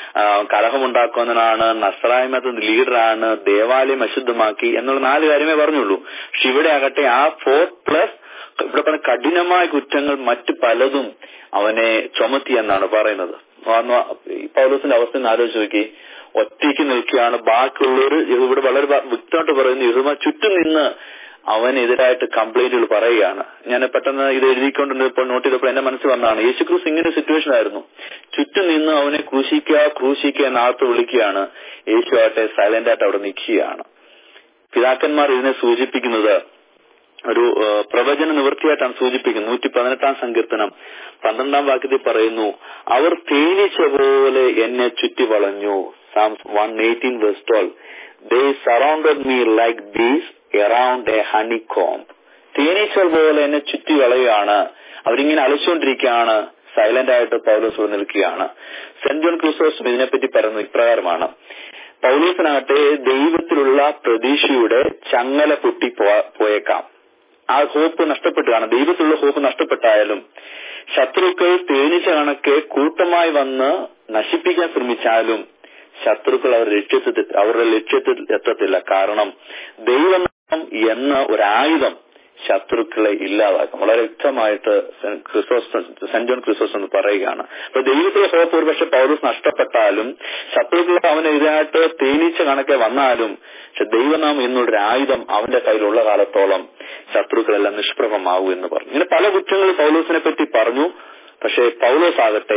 Speaker 1: കലഹമുണ്ടാക്കുന്നവനാണ് നസ്രായ്മത്തിന്റെ ലീഡറാണ് ദേവാലയം അശുദ്ധമാക്കി എന്നുള്ള നാല് കാര്യമേ പറഞ്ഞുള്ളൂ പക്ഷെ ഇവിടെ ആകട്ടെ ആ ഫോർ പ്ലസ് ഇവിടെ പറഞ്ഞ കഠിനമായ കുറ്റങ്ങൾ മറ്റു പലതും അവനെ ചുമത്തി എന്നാണ് പറയുന്നത് പൗലോസിന്റെ അവസ്ഥ ഒന്ന് ആലോചിച്ച് നോക്കി ഒറ്റയ്ക്ക് നിൽക്കുകയാണ് ബാക്കിയുള്ളവർ ഇവിടെ വളരെ വ്യക്തമായിട്ട് പറയുന്നു യഹുമ ചുറ്റും നിന്ന് അവനെതിരായിട്ട് കംപ്ലൈന്റുകൾ പറയുകയാണ് ഞാൻ പെട്ടെന്ന് ഇത് എഴുതിക്കൊണ്ടിരുന്നപ്പോൾ നോട്ട് ചെയ്തപ്പോൾ എന്റെ മനസ്സിൽ വന്നതാണ് യേശു ക്രൂസ് ഇങ്ങനെ സിറ്റുവേഷൻ ആയിരുന്നു ചുറ്റും നിന്ന് അവനെ ക്രൂശിക്കുക ക്രൂശിക്കുക എന്നാർത്ത് വിളിക്കുകയാണ് യേശു ആട്ടെ സൈലന്റ് ആയിട്ട് അവിടെ നിൽക്കുകയാണ് പിതാക്കന്മാർ ഇതിനെ സൂചിപ്പിക്കുന്നത് ഒരു പ്രവചന നിവൃത്തിയായിട്ടാണ് സൂചിപ്പിക്കുന്നത് നൂറ്റി പതിനെട്ടാം സങ്കീർത്തനം പന്ത്രണ്ടാം വാക്യത്തിൽ പറയുന്നു അവർ തേനീച്ച പോലെ എന്നെ ചുറ്റി വളഞ്ഞു Psalms one eighteen verse twelve they surrounded me like these around a honeycomb തേനീച്ചകൾ പോലെ എന്നെ ചുറ്റി വളയുകയാണ് അവരിങ്ങനെ അലച്ചുകൊണ്ടിരിക്കുകയാണ് സൈലന്റ് ആയിട്ട് പൗലോസ് നിൽക്കുകയാണ് സെന്റ് ജോൺ ക്രിസ്തോസ് ഇതിനെപ്പറ്റി പറയുന്നത് ഇപ്രകാരമാണ് പൗലോസിനാകട്ടെ ദൈവത്തിലുള്ള പ്രതീക്ഷയുടെ ചങ്ങല പൊട്ടി പോയേക്കാം ആ ഹോപ്പ് നഷ്ടപ്പെട്ടു കാണാം ദൈവത്തിലുള്ള ഹോപ്പ് നഷ്ടപ്പെട്ടായാലും ശത്രുക്കൾ തേനീച്ച കണക്കെ കൂട്ടമായി വന്ന് നശിപ്പിക്കാൻ ശ്രമിച്ചാലും ശത്രുക്കൾ അവർ ലക്ഷ്യത്തിൽ അവരുടെ ലക്ഷ്യത്തിൽ എത്തത്തില്ല കാരണം ദൈവം എന്ന ഒരായുധം ശത്രുക്കളെ ഇല്ലാതാക്കും വളരെ വ്യക്തമായിട്ട് ക്രിസ്തോസ് സെന്റ് ജോൺ ക്രിസ്തോസ് എന്ന് പറയുകയാണ് അപ്പൊ ദൈവത്തിലെ ഹോപ്പ് ഒരുപക്ഷെ പൗരസ് നഷ്ടപ്പെട്ടാലും ശത്രുക്കൾ അവനെതിരായിട്ട് തേനീച്ച കണക്കെ വന്നാലും പക്ഷെ ദൈവനാമം എന്നുള്ളൊരു ആയുധം അവന്റെ കയ്യിലുള്ള കാലത്തോളം ശത്രുക്കളെല്ലാം നിഷ്പ്രഭമാകൂ എന്ന് പറഞ്ഞു ഇങ്ങനെ പല കുറ്റങ്ങൾ പൗലോസിനെ പറ്റി പറഞ്ഞു പക്ഷെ പൗലോസ് ആകട്ടെ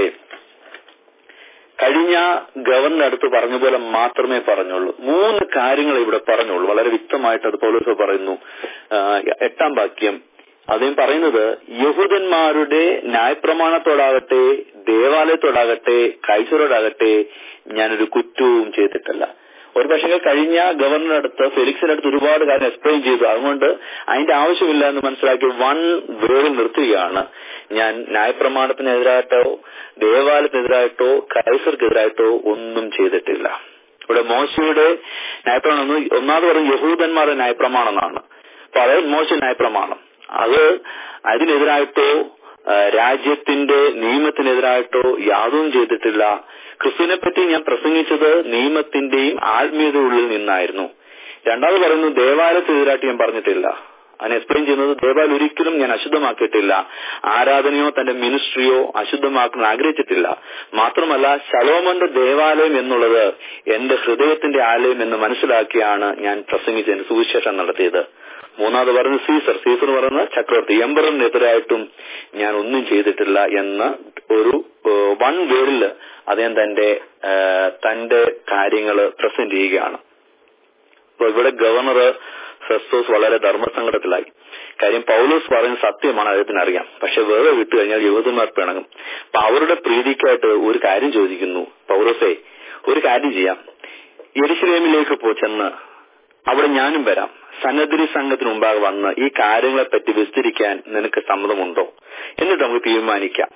Speaker 1: കഴിഞ്ഞ ഗവർണർ അടുത്ത് പറഞ്ഞ പോലെ മാത്രമേ പറഞ്ഞുള്ളൂ മൂന്ന് കാര്യങ്ങൾ ഇവിടെ പറഞ്ഞുള്ളൂ വളരെ വ്യക്തമായിട്ട് അത് പൗലോസ് പറയുന്നു എട്ടാം വാക്യം അദ്ദേഹം പറയുന്നത് യഹൂദന്മാരുടെ ന്യായപ്രമാണത്തോടാകട്ടെ ദേവാലയത്തോടാകട്ടെ കൈസരോടാകട്ടെ ഞാനൊരു കുറ്റവും ചെയ്തിട്ടില്ല ഒരു പക്ഷേ കഴിഞ്ഞ ഗവർണറുടെ അടുത്ത് ഫെലിക്സിന്റെ അടുത്ത് ഒരുപാട് കാര്യം എക്സ്പ്ലെയിൻ ചെയ്തു അതുകൊണ്ട് അതിന്റെ ആവശ്യമില്ല എന്ന് മനസ്സിലാക്കി വൺ വേർഡ് നിർത്തുകയാണ് ഞാൻ ന്യായപ്രമാണത്തിനെതിരായിട്ടോ ദേവാലയത്തിനെതിരായിട്ടോ കൈസർക്കെതിരായിട്ടോ ഒന്നും ചെയ്തിട്ടില്ല ഇവിടെ മോശയുടെ ന്യായപ്രമാണം ഒന്ന് ഒന്നാമത് പറഞ്ഞ യഹൂദന്മാരുടെ ന്യായപ്രമാണം എന്നാണ് അപ്പൊ അതായത് മോശ ന്യായപ്രമാണം അത് അതിനെതിരായിട്ടോ ആ, രാജ്യത്തിന്റെ നിയമത്തിനെതിരായിട്ടോ യാതൊന്നും ചെയ്തിട്ടില്ല ക്രിസ്തുവിനെ പറ്റി ഞാൻ പ്രസംഗിച്ചത് നിയമത്തിന്റെയും ആത്മീയതയുടെ ഉള്ളിൽ നിന്നായിരുന്നു രണ്ടാമത് പറയുന്നു ദേവാലയത്തിനെതിരായിട്ട് ഞാൻ പറഞ്ഞിട്ടില്ല അതിനെ എക്സ്പ്ലെയിൻ ചെയ്യുന്നത് ദേവാലയം ഒരിക്കലും ഞാൻ അശുദ്ധമാക്കിയിട്ടില്ല ആരാധനയോ തന്റെ മിനിസ്ട്രിയോ അശുദ്ധമാക്കാൻ ആഗ്രഹിച്ചിട്ടില്ല മാത്രമല്ല ശലോമന്റെ ദേവാലയം എന്നുള്ളത് എന്റെ ഹൃദയത്തിന്റെ ആലയം എന്ന് മനസ്സിലാക്കിയാണ് ഞാൻ പ്രസംഗിച്ചതിന് സുവിശേഷം നടത്തിയത് മൂന്നാമത് പറയുന്നത് സീസർ സീസർ പറയുന്നത് ചക്രവർത്തി എംബറിനെതിരായിട്ടും ഞാൻ ഒന്നും ചെയ്തിട്ടില്ല എന്ന് ഒരു വൺ വേർഡിൽ അദ്ദേഹം തന്റെ ആ, തന്റെ കാര്യങ്ങൾ പ്രസന്റ് ചെയ്യുകയാണ് അപ്പൊ ഇവിടെ ഗവർണർ ഫെസ്തോസ് വളരെ ധർമ്മസങ്കടത്തിലായി കാര്യം പൗലോസ് പറയുന്ന സത്യമാണ് അദ്ദേഹത്തിന് അറിയാം പക്ഷെ വേറെ വിട്ടു കഴിഞ്ഞാൽ യുവതന്മാർ പിണങ്ങും അപ്പൊ അവരുടെ പ്രീതിക്കായിട്ട് ഒരു കാര്യം ചോദിക്കുന്നു പൗലോസേ ഒരു കാര്യം ചെയ്യാം എരിശിലേമിലേക്ക് പോ ചെന്ന് അവിടെ ഞാനും വരാം സന്നദ്ധി സംഘത്തിന് മുമ്പാകെ വന്ന് ഈ കാര്യങ്ങളെ പറ്റി വിസ്തരിക്കാൻ നിനക്ക് സമ്മതമുണ്ടോ എന്നിട്ട് നമുക്ക് തീരുമാനിക്കാം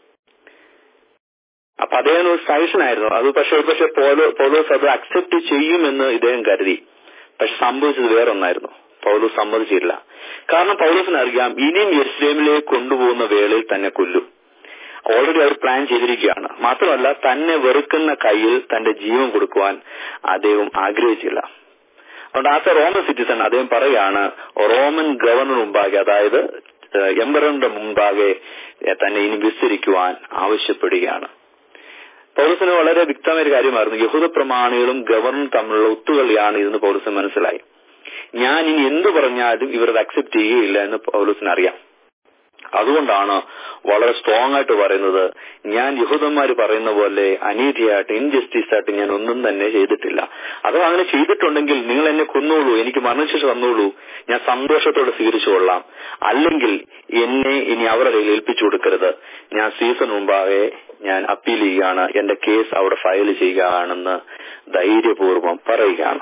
Speaker 1: അപ്പൊ അദ്ദേഹം ഒരു സജഷൻ ആയിരുന്നു അത് പക്ഷെ ഒരു പക്ഷെ പോലോ പോലോസ് അത് അക്സെപ്റ്റ് ചെയ്യുമെന്ന് ഇദ്ദേഹം കരുതി പക്ഷെ സംഭവിച്ചത് വേറൊന്നായിരുന്നു പൗലോസ് സമ്മതിച്ചില്ല കാരണം പൗലോസിന് അറിയാം ഇനിയും യെരുസലേമിലേക്ക് കൊണ്ടുപോകുന്ന വേളയിൽ തന്നെ കൊല്ലും ഓൾറെഡി അവർ പ്ലാൻ ചെയ്തിരിക്കുകയാണ് മാത്രമല്ല തന്നെ വെറുക്കുന്ന കയ്യിൽ തന്റെ ജീവൻ കൊടുക്കുവാൻ അദ്ദേഹം ആഗ്രഹിച്ചില്ല അതുകൊണ്ട് ആസ് എ റോമൻ സിറ്റിസൺ അദ്ദേഹം പറയാണ് റോമൻ ഗവർണർ മുമ്പാകെ അതായത് എംബറിന്റെ മുമ്പാകെ ഏഹ്, തന്നെ ഇനി വിസ്തരിക്കുവാൻ ആവശ്യപ്പെടുകയാണ് പൗരസിന് വളരെ വ്യക്തമായ ഒരു കാര്യമായിരുന്നു യഹൂദ പ്രമാണികളും ഗവർണറും തമ്മിലുള്ള ഒത്തുകളിയാണ് ഇതെന്ന് പൗരസിന് മനസ്സിലായി ഞാൻ ഇനി എന്തു പറഞ്ഞാലും ഇവരത് അക്സെപ്റ്റ് ചെയ്യുകയില്ല എന്ന് പൗലൂസിന് അറിയാം അതുകൊണ്ടാണ് വളരെ സ്ട്രോങ് ആയിട്ട് പറയുന്നത് ഞാൻ യഹൂദന്മാർ പറയുന്ന പോലെ അനീതിയായിട്ട് ഇൻജസ്റ്റിസ് ആയിട്ട് ഞാൻ ഒന്നും തന്നെ ചെയ്തിട്ടില്ല അഥവാ അങ്ങനെ ചെയ്തിട്ടുണ്ടെങ്കിൽ നിങ്ങൾ എന്നെ കൊന്നോളൂ എനിക്ക് മരണശിക്ഷ തന്നോളൂ ഞാൻ സന്തോഷത്തോടെ സ്വീകരിച്ചു കൊള്ളാം അല്ലെങ്കിൽ എന്നെ ഇനി അവരുടെ കയ്യിൽ ഏൽപ്പിച്ചു കൊടുക്കരുത് ഞാൻ സീസൺ മുമ്പാകെ ഞാൻ അപ്പീൽ ചെയ്യുകയാണ് എന്റെ കേസ് അവിടെ ഫയൽ ചെയ്യുകയാണെന്ന് ധൈര്യപൂർവ്വം പറയുകയാണ്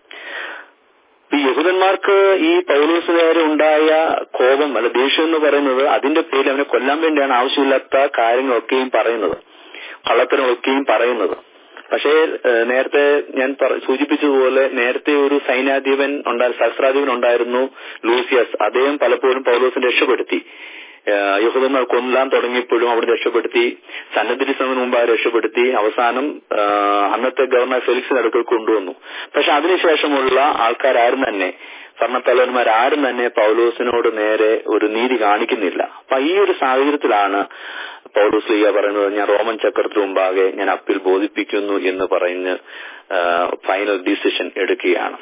Speaker 1: ഈ യഹൂദന്മാർക്ക് ഈ പൗലോസ് നേരെ ഉണ്ടായ കോപം അല്ല ദേഷ്യം എന്ന് പറയുന്നത് അതിന്റെ പേരിൽ അവനെ കൊല്ലാൻ വേണ്ടിയാണ് ആവശ്യമില്ലാത്ത കാര്യങ്ങളൊക്കെയും പറയുന്നത് കള്ളത്തരങ്ങളൊക്കെയും പറയുന്നത് പക്ഷേ ഏഹ്, നേരത്തെ ഞാൻ പറ- സൂചിപ്പിച്ചതുപോലെ നേരത്തെ ഒരു സൈന്യാധിപൻ ഉണ്ടായ സഹസ്രാധിപൻ ഉണ്ടായിരുന്നു ലൂസിയസ് അദ്ദേഹം പലപ്പോഴും പൗലോസിനെ രക്ഷപ്പെടുത്തി ഏഹ്, യഹൂദന്മാർ കൊല്ലാൻ തുടങ്ങിയപ്പോഴും അവിടെ രക്ഷപ്പെടുത്തി സന്നദ്ധി സമയം മുമ്പ് അവരെ രക്ഷപ്പെടുത്തി അവസാനം ഏഹ്, അന്നത്തെ ഗവർണർ ഫെലിക്സിന്റെ അടുക്കൽ കൊണ്ടുവന്നു പക്ഷെ അതിനുശേഷമുള്ള ആൾക്കാരും തന്നെ ഭരണത്തലവന്മാരാരും തന്നെ പൗലോസിനോട് നേരെ ഒരു നീതി കാണിക്കുന്നില്ല അപ്പൊ ഈ ഒരു സാഹചര്യത്തിലാണ് പൗലോസ് ലീഗ പറയുന്നത് ഞാൻ റോമൻ ചക്രത്തിന് മുമ്പാകെ ഞാൻ അപ്പീൽ ബോധിപ്പിക്കുന്നു എന്ന് പറഞ്ഞ് ഫൈനൽ ഡിസിഷൻ എടുക്കുകയാണ്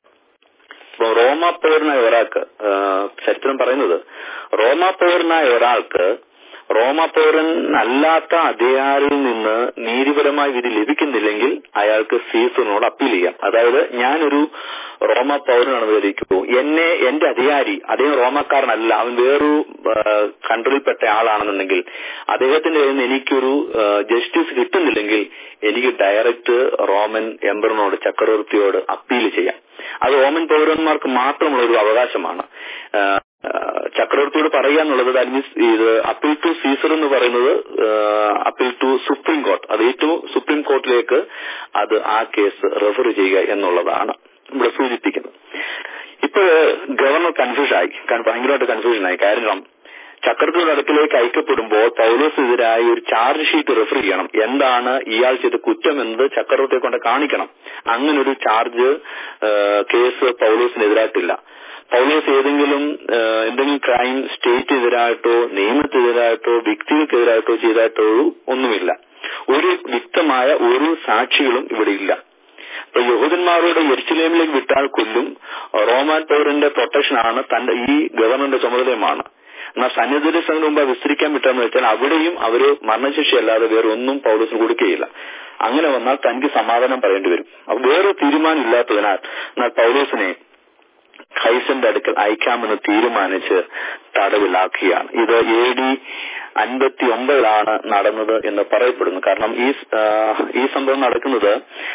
Speaker 1: അപ്പൊ റോമ പൗരനായ ഒരാൾക്ക് ആ, ചരിത്രം പറയുന്നത് റോമ പൗരനായ ഒരാൾക്ക് റോമ പൗരൻ അല്ലാത്ത അധികാരിയിൽ നിന്ന് നീതിപരമായ വിധി ലഭിക്കുന്നില്ലെങ്കിൽ അയാൾക്ക് സീസറിനോട് അപ്പീൽ ചെയ്യാം അതായത് ഞാനൊരു റോമ പൗരനാണെന്ന് ധരിക്കൂ എന്നെ എന്റെ അധികാരി അദ്ദേഹം റോമക്കാരനല്ല അവൻ വേറൊരു കൺട്രിയിൽപ്പെട്ട ആളാണെന്നുണ്ടെങ്കിൽ അദ്ദേഹത്തിന്റെ കയ്യിൽ നിന്ന് എനിക്കൊരു ജസ്റ്റിസ് കിട്ടുന്നില്ലെങ്കിൽ എനിക്ക് ഡയറക്റ്റ് റോമൻ എംബറിനോട് ചക്രവർത്തിയോട് അപ്പീൽ ചെയ്യാം അത് റോമൻ പൗരന്മാർക്ക് മാത്രമുള്ള ഒരു അവകാശമാണ് ആ, ആ, ചക്രവർത്തിയോട് പറയുക എന്നുള്ളത് ദാറ്റ് മീൻസ് ഇത് അപ്പീൽ ടു സീസർ എന്ന് പറയുന്നത് അപ്പീൽ ടു സുപ്രീം കോർട്ട് അത് ഏറ്റവും സുപ്രീം കോർട്ടിലേക്ക് അത് ആ കേസ് റെഫർ ചെയ്യുക എന്നുള്ളതാണ് ഇവിടെ സൂചിപ്പിക്കുന്നത് ഇപ്പൊ ഗവർണർ കൺഫ്യൂഷൻ ആയി കാരണം ഭയങ്കരമായിട്ട് കൺഫ്യൂഷൻ ആയി കാരണം ചക്രവർത്തിയുടെ അടുക്കിലേക്ക് അയക്കപ്പെടുമ്പോൾ പൗലോസിനെതിരായി ഒരു ചാർജ് ഷീറ്റ് റെഫർ ചെയ്യണം എന്താണ് ഇയാൾ ചെയ്ത കുറ്റം എന്നത് ചക്രവർത്തിയെ കൊണ്ട് കാണിക്കണം അങ്ങനെ ഒരു ചാർജ് കേസ് പൗലോസിനെതിരായിട്ടില്ല പൗലോസ് ഏതെങ്കിലും ആ, എന്തെങ്കിലും ക്രൈം സ്റ്റേറ്റിനെതിരായിട്ടോ നിയമത്തിനെതിരായിട്ടോ വ്യക്തികൾക്കെതിരായിട്ടോ ചെയ്തായിട്ടോ ഒന്നുമില്ല ഒരു വ്യക്തമായ ഒരു സാക്ഷികളും ഇവിടെ ഇല്ല അപ്പൊ യഹൂദന്മാരുടെ എരിച്ചിലേമിലേക്ക് വിട്ടാൽ കൊല്ലും റോമാൻ പൗരന്റെ പ്രൊട്ടക്ഷനാണ് തന്റെ ഈ ഗവർണറുടെ ചുമതലയുമാണ് എന്നാൽ സന്നിധി സംഘം മുമ്പ് വിസ്തരിക്കാൻ വിട്ടെന്ന് വെച്ചാൽ അവിടെയും അവര് മരണശിക്ഷയല്ലാതെ വേറെ ഒന്നും പൗലോസിന് കൊടുക്കുകയില്ല അങ്ങനെ വന്നാൽ തനിക്ക് സമാധാനം പറയേണ്ടി വരും അപ്പൊ വേറെ തീരുമാനം ഇല്ലാത്തതിനാൽ എന്നാൽ പൗലോസിനെ ഖൈസന്റെ അടുക്കൽ അയക്കാമെന്ന് തീരുമാനിച്ച് തടവിലാക്കുകയാണ് ഇത് എ ഡി അൻപത്തി ഒമ്പതിലാണ് നടന്നത് എന്ന് പറയപ്പെടുന്നു കാരണം ഈ ആ, ഈ സംഭവം നടക്കുന്നത്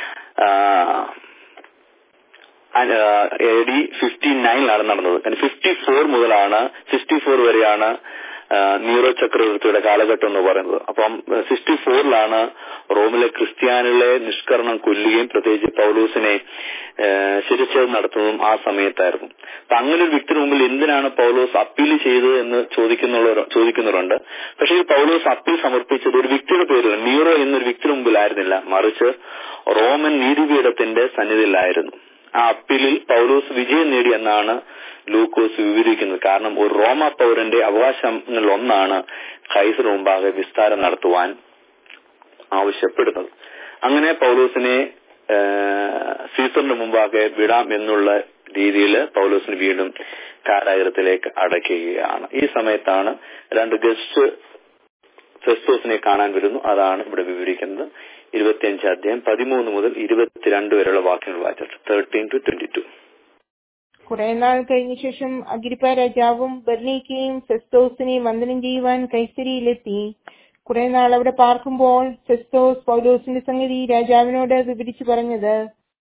Speaker 1: എ ഡി ഫിഫ്റ്റി നയനിലാണ് നടന്നത് ഫിഫ്റ്റി ഫോർ മുതലാണ് സിക്സ്റ്റി ഫോർ വരെയാണ് ആ, നീറോ ചക്രവർത്തിയുടെ കാലഘട്ടം എന്ന് പറയുന്നത് അപ്പം സിക്സ്റ്റി ഫോറിലാണ് റോമിലെ ക്രിസ്ത്യാനികളെ നിഷ്കരണം കൊല്ലുകയും പ്രത്യേകിച്ച് പൗലൂസിനെ ആ, ശിരച്ഛേദം നടത്തുന്നതും ആ സമയത്തായിരുന്നു അപ്പൊ അങ്ങനെ ഒരു വ്യക്തിന് മുമ്പിൽ എന്തിനാണ് പൗലോസ് അപ്പീൽ ചെയ്തത് എന്ന് ചോദിക്കുന്നുള്ളവർ ചോദിക്കുന്നവരുണ്ട് പക്ഷേ ഈ പൗലോസ് അപ്പീൽ സമർപ്പിച്ചത് ഒരു വ്യക്തിയുടെ പേരിൽ നീറോ എന്നൊരു വ്യക്തിയുടെ മുമ്പിലായിരുന്നില്ല മറിച്ച് റോമൻ നീതിപീഠത്തിന്റെ സന്നിധിയിലായിരുന്നു ആ അപ്പീലിൽ പൗലോസ് വിജയം നേടി എന്നാണ് ലൂക്കോസ് വിവരിക്കുന്നത് കാരണം ഒരു റോമ പൗരന്റെ അവകാശങ്ങളിൽ ഒന്നാണ് ഖൈസർ മുമ്പാകെ വിസ്താരം നടത്തുവാൻ ആവശ്യപ്പെടുന്നത് അങ്ങനെ പൗലോസിനെ ആ, സീസറിന്റെ മുമ്പാകെ വിടാം എന്നുള്ള രീതിയിൽ പൗലോസിന് വീണ്ടും കാരാഗ്രഹത്തിലേക്ക് അടയ്ക്കുകയാണ് ഈ സമയത്താണ് രണ്ട് ഗസ്റ്റ് ഫെസ്തോസിനെ കാണാൻ വരുന്നു അതാണ് ഇവിടെ വിവരിക്കുന്നത് ഇരുപത്തിയഞ്ച് അധ്യായം പതിമൂന്ന് മുതൽ ഇരുപത്തിരണ്ട് വരെയുള്ള വാക്യങ്ങൾ വായിച്ചിട്ട് തേർട്ടീൻ ടു ട്വന്റി ടു
Speaker 2: കുറെ നാൾ കഴിഞ്ഞ ശേഷം അഗ്രിപ്പ രാജാവും ബെർണീക്കയും ഫെസ്തോസിനെയും വന്ദനം ചെയ്യുവാൻ കൈസരിയിലെത്തി കുറെ നാൾ അവിടെ പാർക്കുമ്പോൾ ഫെസ്തോസ് പൗലോസിന്റെ സംഗതി രാജാവിനോട് വിവരിച്ചു പറഞ്ഞത്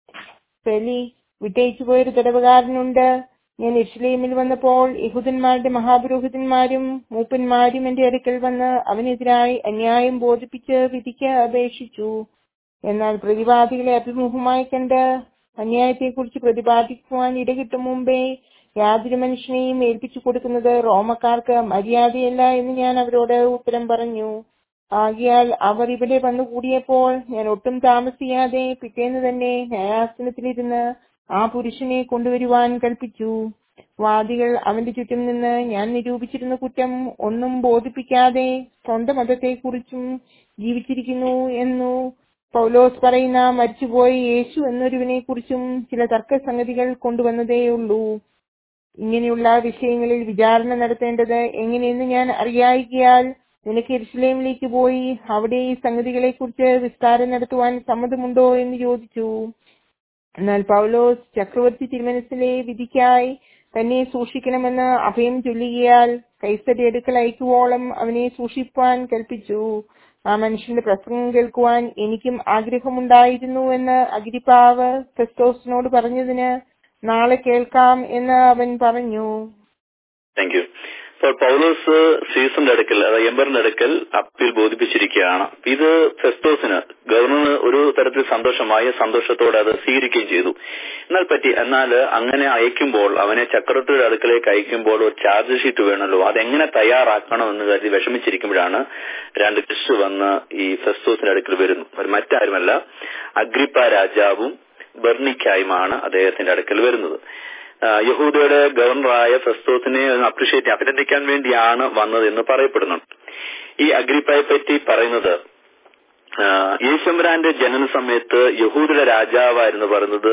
Speaker 2: ഫെലി വിട്ടയച്ചു പോയൊരു തടവുകാരനുണ്ട് ഞാൻ എർഷലേമിൽ വന്നപ്പോൾ യഹൂദന്മാരുടെ മഹാപുരോഹിതന്മാരും മൂപ്പന്മാരും എന്റെ അടുക്കൽ വന്ന് അവനെതിരായി അന്യായം ബോധിപ്പിച്ച് വിധിക്ക് അപേക്ഷിച്ചു എന്നാൽ പ്രതിവാദികളെ അഭിമുഖമായി കണ്ട് അന്യായത്തെക്കുറിച്ച് പ്രതിപാദിക്കുവാൻ ഇടകിട്ടും മുമ്പേ യാതൊരു മനുഷ്യനെയും ഏൽപ്പിച്ചു കൊടുക്കുന്നത് റോമക്കാർക്ക് മര്യാദയല്ല എന്ന് ഞാൻ അവരോട് ഉത്തരം പറഞ്ഞു ആകിയാൽ അവർ ഇവിടെ വന്നുകൂടിയപ്പോൾ ഞാൻ ഒട്ടും താമസിയാതെ പിറ്റേന്ന് തന്നെ ന്യായാസനത്തിലിരുന്ന് ആ പുരുഷനെ കൊണ്ടുവരുവാൻ കൽപ്പിച്ചു വാദികൾ അവന്റെ ചുറ്റും നിന്ന് ഞാൻ നിരൂപിച്ചിരുന്ന കുറ്റം ഒന്നും ബോധിപ്പിക്കാതെ സ്വന്തം മതത്തെക്കുറിച്ചും ജീവിച്ചിരിക്കുന്നു എന്നു പൗലോസ് പറയുന്ന മരിച്ചുപോയ യേശു എന്നൊരുവിനെ കുറിച്ചും ചില തർക്കസംഗതികൾ കൊണ്ടുവന്നതേയുള്ളൂ ഇങ്ങനെയുള്ള വിഷയങ്ങളിൽ വിചാരണ നടത്തേണ്ടത് എങ്ങനെയെന്ന് ഞാൻ അറിയായികയാൽ നിനക്ക് എരുസലേമിലേക്ക് പോയി അവിടെ ഈ സംഗതികളെ കുറിച്ച് വിസ്താരം നടത്തുവാൻ സമ്മതമുണ്ടോ എന്ന് ചോദിച്ചു എന്നാൽ പൗലോസ് ചക്രവർത്തി തിരുമനസിലെ വിധിക്കായി തന്നെ സൂക്ഷിക്കണമെന്ന് അഭയം ചൊല്ലുകയാൽ കൈസരി അടുക്കൽ അയക്കുവോളം അവനെ സൂക്ഷിപ്പാൻ കൽപ്പിച്ചു ആ മനുഷ്യന്റെ പ്രസംഗം കേൾക്കുവാൻ എനിക്കും ആഗ്രഹമുണ്ടായിരുന്നു എന്ന് അഗിരിപ്പാവ് ഫെസ്തോസിനോട് പറഞ്ഞതിന് നാളെ കേൾക്കാം എന്ന് അവൻ പറഞ്ഞു
Speaker 1: താങ്ക് യു അപ്പോൾ പൗലോസ് സീസന്റെ അടുക്കൽ അതായത് എംബറിന്റെ അടുക്കൽ അപ്പീൽ ബോധിപ്പിച്ചിരിക്കുകയാണ് ഇത് ഫെസ്തോസിന് ഗവർണറിന് ഒരു തരത്തിൽ സന്തോഷമായ സന്തോഷത്തോടെ അത് സ്വീകരിക്കുകയും ചെയ്തു എന്നാൽ പറ്റി എന്നാൽ അങ്ങനെ അയക്കുമ്പോൾ അവനെ ചക്രവർത്തിയുടെ അടുക്കലേക്ക് അയക്കുമ്പോൾ ഒരു ചാർജ് ഷീറ്റ് വേണമല്ലോ അതെങ്ങനെ തയ്യാറാക്കണം എന്ന് കരുതി വിഷമിച്ചിരിക്കുമ്പോഴാണ് രണ്ട് ഗസ്റ്റ് വന്ന് ഈ ഫെസ്തോസിന്റെ അടുക്കൽ വരുന്നു അവർ മറ്റാരുമല്ല അഗ്രിപ്പ രാജാവും ബെർണിക്കായുമാണ് അദ്ദേഹത്തിന്റെ അടുക്കൽ വരുന്നത് ആ, യഹൂദയുടെ ഗവർണറായ ഫെസ്തോസിനെ അപ്രീഷിയേറ്റ് അഭിനന്ദിക്കാൻ വേണ്ടിയാണ് വന്നത് എന്ന് പറയപ്പെടുന്നുണ്ട് ഈ അഗ്രിപ്പയെ പറ്റി പറയുന്നത് ആ, യേശുമ്പരാന്റെ ജനന സമയത്ത് യഹൂദയുടെ രാജാവായിരുന്നു പറയുന്നത്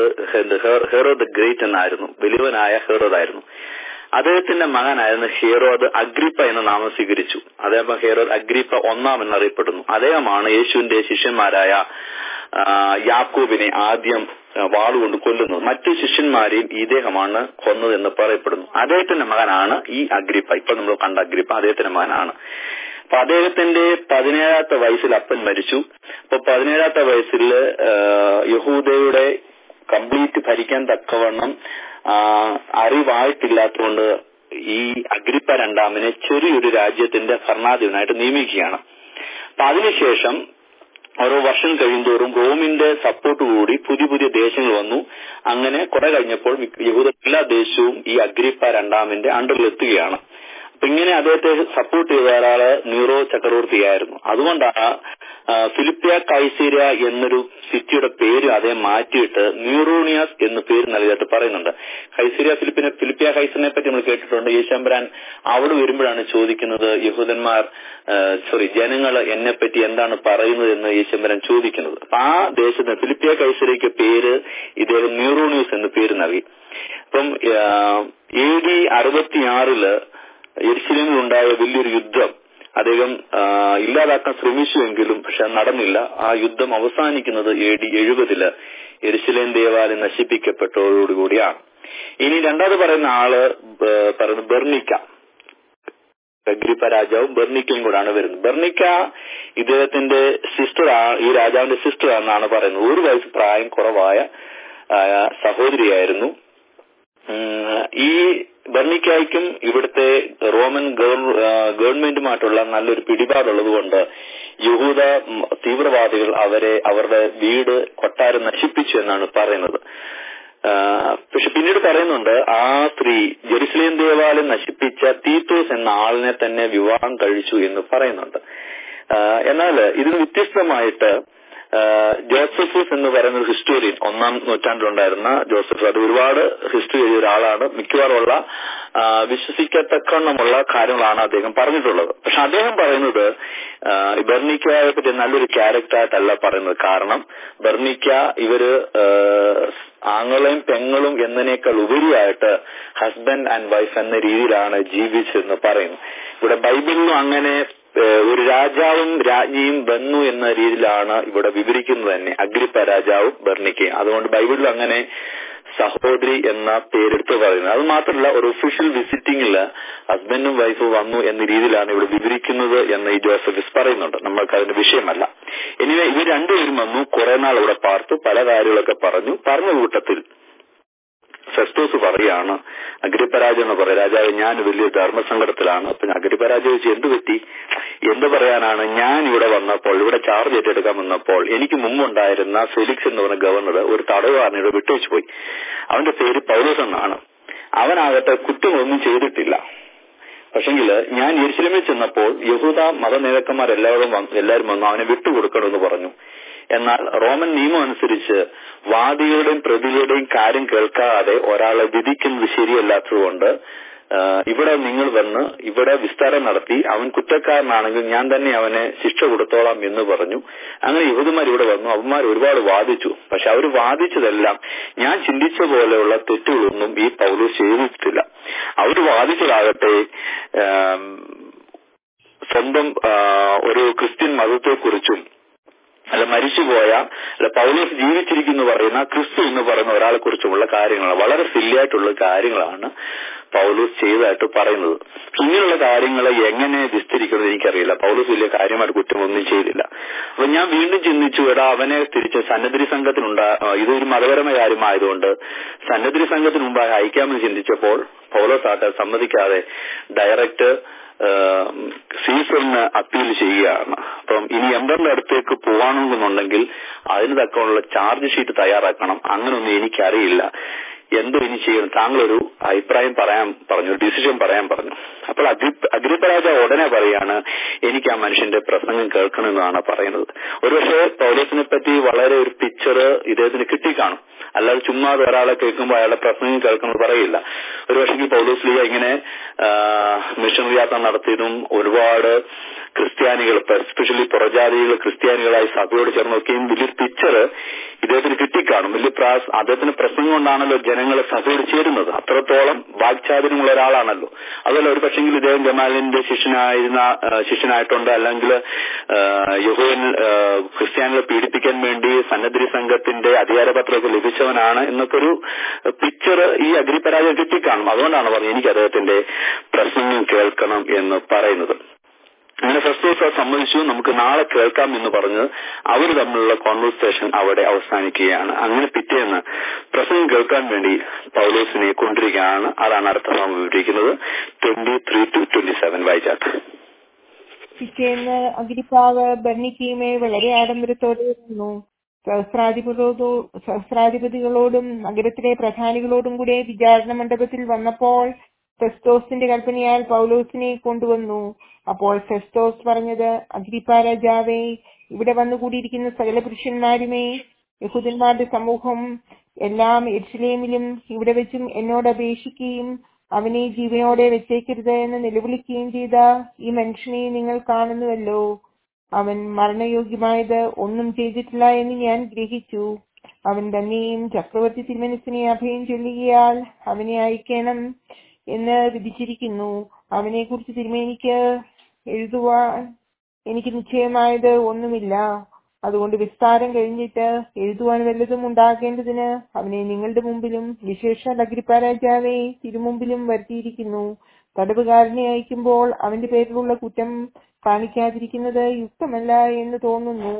Speaker 1: ഹെറോ ദ ഗ്രേറ്റ് എന്നായിരുന്നു വലിയവനായ ഹെറോദായിരുന്നു അദ്ദേഹത്തിന്റെ മകനായിരുന്ന ഹീറോദ് അഗ്രിപ്പ എന്ന നാമം സ്വീകരിച്ചു അദ്ദേഹം ഹീറോദ് അഗ്രിപ്പ ഒന്നാം എന്നറിയപ്പെടുന്നു അദ്ദേഹമാണ് യേശുവിന്റെ ശിഷ്യന്മാരായ ആ, യാക്കോബിനെ ആദ്യം ആ, വാളുകൊണ്ട് കൊല്ലുന്നത് മറ്റു ശിഷ്യന്മാരെയും ഇദ്ദേഹമാണ് കൊന്നത് എന്ന് പറയപ്പെടുന്നു അദ്ദേഹത്തിന്റെ മകനാണ് ഈ അഗ്രിപ്പ ഇപ്പൊ നമ്മൾ കണ്ട അഗ്രിപ്പ അദ്ദേഹത്തിന്റെ മകനാണ് അപ്പൊ അദ്ദേഹത്തിന്റെ പതിനേഴാമത്തെ വയസ്സിൽ അപ്പൻ മരിച്ചു അപ്പൊ പതിനേഴാമത്തെ വയസ്സിൽ ആ, യഹൂദയുടെ കംപ്ലീറ്റ് ഭരിക്കാൻ തക്കവണ്ണം ആ, അറിവായിട്ടില്ലാത്തതുകൊണ്ട് ഈ അഗ്രിപ്പ രണ്ടാമനെ ചെറിയൊരു രാജ്യത്തിന്റെ ഭരണാധിപനായിട്ട് നിയമിക്കുകയാണ് അപ്പൊ അതിനുശേഷം ഓരോ വർഷം കഴിയുന്തോറും റോമിന്റെ സപ്പോർട്ട് കൂടി പുതിയ പുതിയ ദേശങ്ങൾ വന്നു അങ്ങനെ കുറെ കഴിഞ്ഞപ്പോൾ മിക്ക- യഹൂദ എല്ലാ ദേശവും ഈ അഗ്രിപ്പ രണ്ടാമന്റെ അണ്ടറിൽ എത്തുകയാണ് അപ്പൊ ഇങ്ങനെ അദ്ദേഹത്തെ സപ്പോർട്ട് ചെയ്ത ഒരാള് നീറോ ചക്രവർത്തിയായിരുന്നു അതുകൊണ്ടാണ് ആ, ഫിലിപ്പിയ കൈസീരിയ എന്നൊരു സിറ്റിയുടെ പേര് അദ്ദേഹം മാറ്റിയിട്ട് ന്യൂറോണിയാസ് എന്ന് പേര് നൽകിയിട്ട് പറയുന്നുണ്ട് കൈസീരിയ ഫിലിപ്പിനെ ഫിലിപ്പിയ കൈസറിനെ പറ്റി നമ്മൾ കേട്ടിട്ടുണ്ട് യേശമ്പരാൻ അവിടെ വരുമ്പോഴാണ് ചോദിക്കുന്നത് യഹൂദന്മാർ സോറി ജനങ്ങൾ എന്നെ പറ്റി എന്താണ് പറയുന്നത് എന്ന് യേശമ്പരൻ ചോദിക്കുന്നത് അപ്പൊ ആ ദേശത്തിന് ഫിലിപ്പിയ കൈസരിക്ക് പേര് ഇദ്ദേഹം ന്യൂറോണിയസ് എന്ന് പേര് നൽകി അപ്പം എ ഡി അറുപത്തിയാറില് എരിശിലിമിൽ ഉണ്ടായ വലിയൊരു യുദ്ധം അദ്ദേഹം ആ, ഇല്ലാതാക്കാൻ ശ്രമിച്ചുവെങ്കിലും പക്ഷെ അത് നടന്നില്ല ആ യുദ്ധം അവസാനിക്കുന്നത് എ ഡി എഴുപതില് എരിശിലേം ദേവാലയം നശിപ്പിക്കപ്പെട്ടതോടുകൂടിയാണ് ഇനി രണ്ടാമത് പറയുന്ന ആള് ഏഹ്, പറയുന്നത് ബെർണിക്ക അഗ്രിപ്പ രാജാവും ബെർണിക്കയും കൂടാണ് വരുന്നത് ബെർണിക്ക ഇദ്ദേഹത്തിന്റെ സിസ്റ്റർ ഈ രാജാവിന്റെ സിസ്റ്റർ എന്നാണ് പറയുന്നത് ഒരു വയസ്സ് പ്രായം കുറവായ ആ, സഹോദരിയായിരുന്നു ഉം, ഈ ബർണിക്കായ്ക്കും ഇവിടുത്തെ റോമൻ ഗവർ- ആ, ഗവൺമെന്റുമായിട്ടുള്ള നല്ലൊരു പിടിപാടുള്ളത് കൊണ്ട് യഹൂദ ഉം, തീവ്രവാദികൾ അവരെ അവരുടെ വീട് കൊട്ടാരം നശിപ്പിച്ചു എന്നാണ് പറയുന്നത് ആ, പക്ഷെ പിന്നീട് പറയുന്നുണ്ട് ആ സ്ത്രീ ജെറുസലേം ദേവാലയം നശിപ്പിച്ച തീത്തോസ് എന്ന ആളിനെ തന്നെ വിവാഹം കഴിച്ചു എന്ന് പറയുന്നുണ്ട് ആ, എന്നാൽ ഇതിന് വ്യത്യസ്തമായിട്ട് ആ, ജോസഫൂസ് എന്ന് പറയുന്ന ഒരു ഹിസ്റ്റോറിയൻ ഒന്നാം നൂറ്റാണ്ടിലുണ്ടായിരുന്ന ജോസഫ് അത് ഒരുപാട് ഹിസ്റ്ററി എഴുതിയ ഒരാളാണ് മിക്കവാറുമുള്ള ആ, വിശ്വസിക്കത്തക്കവണ്ണമുള്ള കാര്യങ്ങളാണ് അദ്ദേഹം പറഞ്ഞിട്ടുള്ളത് പക്ഷെ അദ്ദേഹം പറയുന്നത് ആ, ഈ ബെർണിക്കയെ പറ്റി നല്ലൊരു ക്യാരക്ടർ ആയിട്ടല്ല പറയുന്നത് കാരണം ബെർണിക്ക ഇവര് ആ, ആങ്ങളെയും പെങ്ങളും എന്നതിനേക്കാൾ ഉപരിയായിട്ട് ഹസ്ബൻഡ് ആൻഡ് വൈഫ് എന്ന രീതിയിലാണ് ജീവിച്ചതെന്ന് പറയുന്നു ഇവിടെ ബൈബിളിലും അങ്ങനെ ഏഹ്, ഒരു രാജാവും രാജ്ഞിയും വന്നു എന്ന രീതിയിലാണ് ഇവിടെ വിവരിക്കുന്നത് തന്നെ അഗ്രിപ്പ രാജാവും ബർണിക്കയും അതുകൊണ്ട് ബൈബിളിൽ അങ്ങനെ സഹോദരി എന്ന പേരെടുത്ത് പറയുന്നത് അത് മാത്രമല്ല ഒരു ഒഫീഷ്യൽ വിസിറ്റിംഗിൽ ഹസ്ബൻഡും വൈഫും വന്നു എന്ന രീതിയിലാണ് ഇവിടെ വിവരിക്കുന്നത് എന്ന് ഈ ജോസഫിസ് പറയുന്നുണ്ട് നമ്മൾക്ക് അതിന്റെ വിഷയമല്ല ഇനി ഇവർ രണ്ടുപേരും വന്നു കുറെ നാൾ ഇവിടെ പാർത്തു പല കാര്യങ്ങളൊക്കെ പറഞ്ഞു പറഞ്ഞ കൂട്ടത്തിൽ ഫെസ്തോസ് പറയാണ് അഗ്രിപ്പരാജ എന്ന് പറയും രാജാവ് ഞാൻ വലിയ ധർമ്മസങ്കടത്തിലാണ് അപ്പൊ അഗ്രിപ്പരാജ ചോദിച്ചു എന്ത് പറ്റി എന്ത് പറയാനാണ് ഞാൻ ഇവിടെ വന്നപ്പോൾ ഇവിടെ ചാർജ് ഏറ്റെടുക്കാൻ വന്നപ്പോൾ എനിക്ക് മുമ്പുണ്ടായിരുന്ന ഫെലിക്സ് എന്ന് പറഞ്ഞ ഗവർണർ ഒരു തടവുകാരനോട് വിട്ടുവെച്ചു പോയി അവന്റെ പേര് പൗലോസ് എന്നാണ് അവനാകട്ടെ കുറ്റമൊന്നും ചെയ്തിട്ടില്ല പക്ഷെങ്കിൽ ഞാൻ യെരുശലേമിൽ ചെന്നപ്പോൾ യഹൂദ മതനേതാക്കന്മാർ എല്ലാവരും വന്ന് എല്ലാവരും വന്നു അവനെ വിട്ടുകൊടുക്കണമെന്ന് പറഞ്ഞു എന്നാൽ റോമൻ നിയമം അനുസരിച്ച് വാദികളുടെയും പ്രതികളുടെയും കാര്യം കേൾക്കാതെ ഒരാളെ വിധിക്കുന്നത് ശരിയല്ലാത്തതുകൊണ്ട് ആ, ഇവിടെ നിങ്ങൾ വന്ന് ഇവിടെ വിസ്താരം നടത്തി അവൻ കുറ്റക്കാരനാണെങ്കിൽ ഞാൻ തന്നെ അവനെ ശിക്ഷ കൊടുത്തോളാം എന്ന് പറഞ്ഞു അങ്ങനെ യഹൂദന്മാർ ഇവിടെ വന്നു അവന്മാർ ഒരുപാട് വാദിച്ചു പക്ഷെ അവർ വാദിച്ചതെല്ലാം ഞാൻ ചിന്തിച്ച പോലെയുള്ള തെറ്റുകളൊന്നും ഈ പൗലോസ് ചെയ്തിട്ടില്ല അവർ വാദിച്ചതാകട്ടെ ആം, സ്വന്തം ആ, ഒരു ക്രിസ്ത്യൻ മതത്തെക്കുറിച്ചും അല്ല മരിച്ചുപോയ അല്ല പൗലോസ് ജീവിച്ചിരിക്കുന്നു പറയുന്ന ക്രിസ്തു എന്ന് പറയുന്ന ഒരാളെ കുറിച്ചുമുള്ള കാര്യങ്ങളാണ് വളരെ സില്ലിയായിട്ടുള്ള കാര്യങ്ങളാണ് പൗലോസ് ചെയ്തതായിട്ട് പറയുന്നത് ഇങ്ങനെയുള്ള കാര്യങ്ങൾ എങ്ങനെ വിസ്തരിക്കുന്നത് എനിക്കറിയില്ല പൗലോസ് വലിയ കാര്യമായിട്ട് കുറ്റമൊന്നും ചെയ്തില്ല അപ്പൊ ഞാൻ വീണ്ടും ചിന്തിച്ചു എടാ അവനെ തിരിച്ച് സന്നദ്ധി സംഘത്തിനുണ്ടാ ആ, ഇതൊരു മതപരമായ കാര്യമായതുകൊണ്ട് സന്നദ്ധി സംഘത്തിന് മുമ്പായി അയക്കാമെന്ന് ചിന്തിച്ചപ്പോൾ പൗലോസ് ആട്ടെ സമ്മതിക്കാതെ ഡയറക്റ്റ് സീസറിന് അപ്പീൽ ചെയ്യുകയാണ് അപ്പം ഇനി എംബറിന്റെ അടുത്തേക്ക് പോവാണെന്നുണ്ടെങ്കിൽ അതിന് തക്കമുള്ള ചാർജ് ഷീറ്റ് തയ്യാറാക്കണം അങ്ങനൊന്നും എനിക്കറിയില്ല എന്തോ ഇനി ചെയ്യണം താങ്കളൊരു അഭിപ്രായം പറയാൻ പറഞ്ഞു ഡിസിഷൻ പറയാൻ പറഞ്ഞു അപ്പോൾ അഗ്രിപ്പരാജ ഉടനെ പറയാണ് എനിക്ക് ആ മനുഷ്യന്റെ പ്രസംഗം കേൾക്കണമെന്നാണ് പറയുന്നത് ഒരുപക്ഷെ പൗലോസിനെ പറ്റി വളരെ ഒരു പിക്ചർ ഇദ്ദേഹത്തിന് കിട്ടിക്കാണും അല്ലാതെ ചുമ്മാ ഒരാളെ കേൾക്കുമ്പോൾ അയാളുടെ പ്രസംഗം കേൾക്കണമെന്ന് പറയില്ല ഒരു പക്ഷേ പൗലോസ് ലീഗ ഇങ്ങനെ മിഷണറി യാത്ര നടത്തിയതും ഒരുപാട് ക്രിസ്ത്യാനികൾ എസ്പെഷ്യലി പുറജാതികൾ ക്രിസ്ത്യാനികളായി സഭയോട് ചേർന്നൊക്കെയും വലിയൊരു പിക്ചർ ഇദ്ദേഹത്തിന് കിട്ടിക്കാണും വലിയ പ്രാസ് അദ്ദേഹത്തിന് പ്രസംഗം കൊണ്ടാണല്ലോ ജനങ്ങളെ സഭയോട് ചേരുന്നത് അത്രത്തോളം വാക്ചാതുര്യമുള്ള ഒരാളാണല്ലോ അതുപോലെ ഒരു പക്ഷെങ്കിൽ ഇദ്ദേഹം ജമാലിന്റെ ശിഷ്യനായിരുന്ന ആ, ശിഷ്യനായിട്ടുണ്ട് അല്ലെങ്കിൽ യഹോൻ ക്രിസ്ത്യാനികളെ പീഡിപ്പിക്കാൻ വേണ്ടി സന്നദ്ധി സംഘത്തിന്റെ അധികാരപത്രമൊക്കെ ലഭിച്ചവനാണ് എന്നൊക്കെ ഒരു പിക്ചർ ഈ അഗ്രിപരാജയം കിട്ടിക്കാണും അതുകൊണ്ടാണ് പറഞ്ഞത് എനിക്ക് അദ്ദേഹത്തിന്റെ പ്രസംഗം കേൾക്കണം എന്ന് പറയുന്നത് അങ്ങനെ ഫെസ്റ്റോസ് സമ്മതിച്ചു നമുക്ക് നാളെ കേൾക്കാം എന്ന് പറഞ്ഞ് അവർ തമ്മിലുള്ള കോൺവെർസേഷൻ അവിടെ അവസാനിക്കുകയാണ് അങ്ങനെ പിറ്റേന്ന് പ്രസംഗം കേൾക്കാൻ വേണ്ടി പൗലോസിനെ കൊണ്ടിരിക്കുകയാണ് അതാണ് അടുത്ത ഭാഗം വിവരിക്കുന്നത് twenty three to twenty seven വായിച്ചാട്ട്
Speaker 2: പിറ്റേന്ന് അഗ്രിപ്പാവ് ബർണിക്കയുമേ വളരെ ആഡംബരത്തോടെ ഇരുന്നു സഹസ്രാധിപതികളോടോ സഹസ്രാധിപതികളോടും നഗരത്തിലെ പ്രധാനികളോടും കൂടെ വിചാരണ മണ്ഡപത്തിൽ വന്നപ്പോൾ ഫെസ്തോസിന്റെ കൽപ്പനയാൽ പൗലോസിനെ കൊണ്ടുവന്നു അപ്പോൾ ഫെസ്തോസ് പറഞ്ഞത് അഗ്രിപ്പ രാജാവേ ഇവിടെ വന്നുകൂടിയിരിക്കുന്ന സകല പുരുഷന്മാരുമേ യഹൂദന്മാരുടെ സമൂഹം എല്ലാം എരുസലേമിലും ഇവിടെ വെച്ചും എന്നോട് അപേക്ഷിക്കുകയും അവനെ ജീവനോടെ വെച്ചേക്കരുത് എന്ന് നിലവിളിക്കുകയും ചെയ്ത ഈ മനുഷ്യനെ നിങ്ങൾ കാണുന്നുവല്ലോ അവൻ മരണയോഗ്യമായത് ഒന്നും ചെയ്തിട്ടില്ല എന്ന് ഞാൻ ഗ്രഹിച്ചു അവൻ തന്നെയും ചക്രവർത്തി തിരുമനസിനെ അഭയം ചൊല്ലുകയാൽ അവനെ അയക്കണം എന്ന് വിധിച്ചിരിക്കുന്നു അവനെ കുറിച്ച് തിരുമേനിക്ക് എഴുതുവാൻ എനിക്ക് നിശ്ചയമായത് ഒന്നുമില്ല അതുകൊണ്ട് വിസ്താരം കഴിഞ്ഞിട്ട് എഴുതുവാൻ വല്ലതും ഉണ്ടാകേണ്ടതിന് അവനെ നിങ്ങളുടെ മുമ്പിലും വിശേഷ അഗ്രിപ്പ രാജാവെ തിരുമുമ്പിലും വരുത്തിയിരിക്കുന്നു തടവുകാരനെ അയക്കുമ്പോൾ അവന്റെ പേരിലുള്ള കുറ്റം കാണിക്കാതിരിക്കുന്നത് യുക്തമല്ല എന്ന് തോന്നുന്നു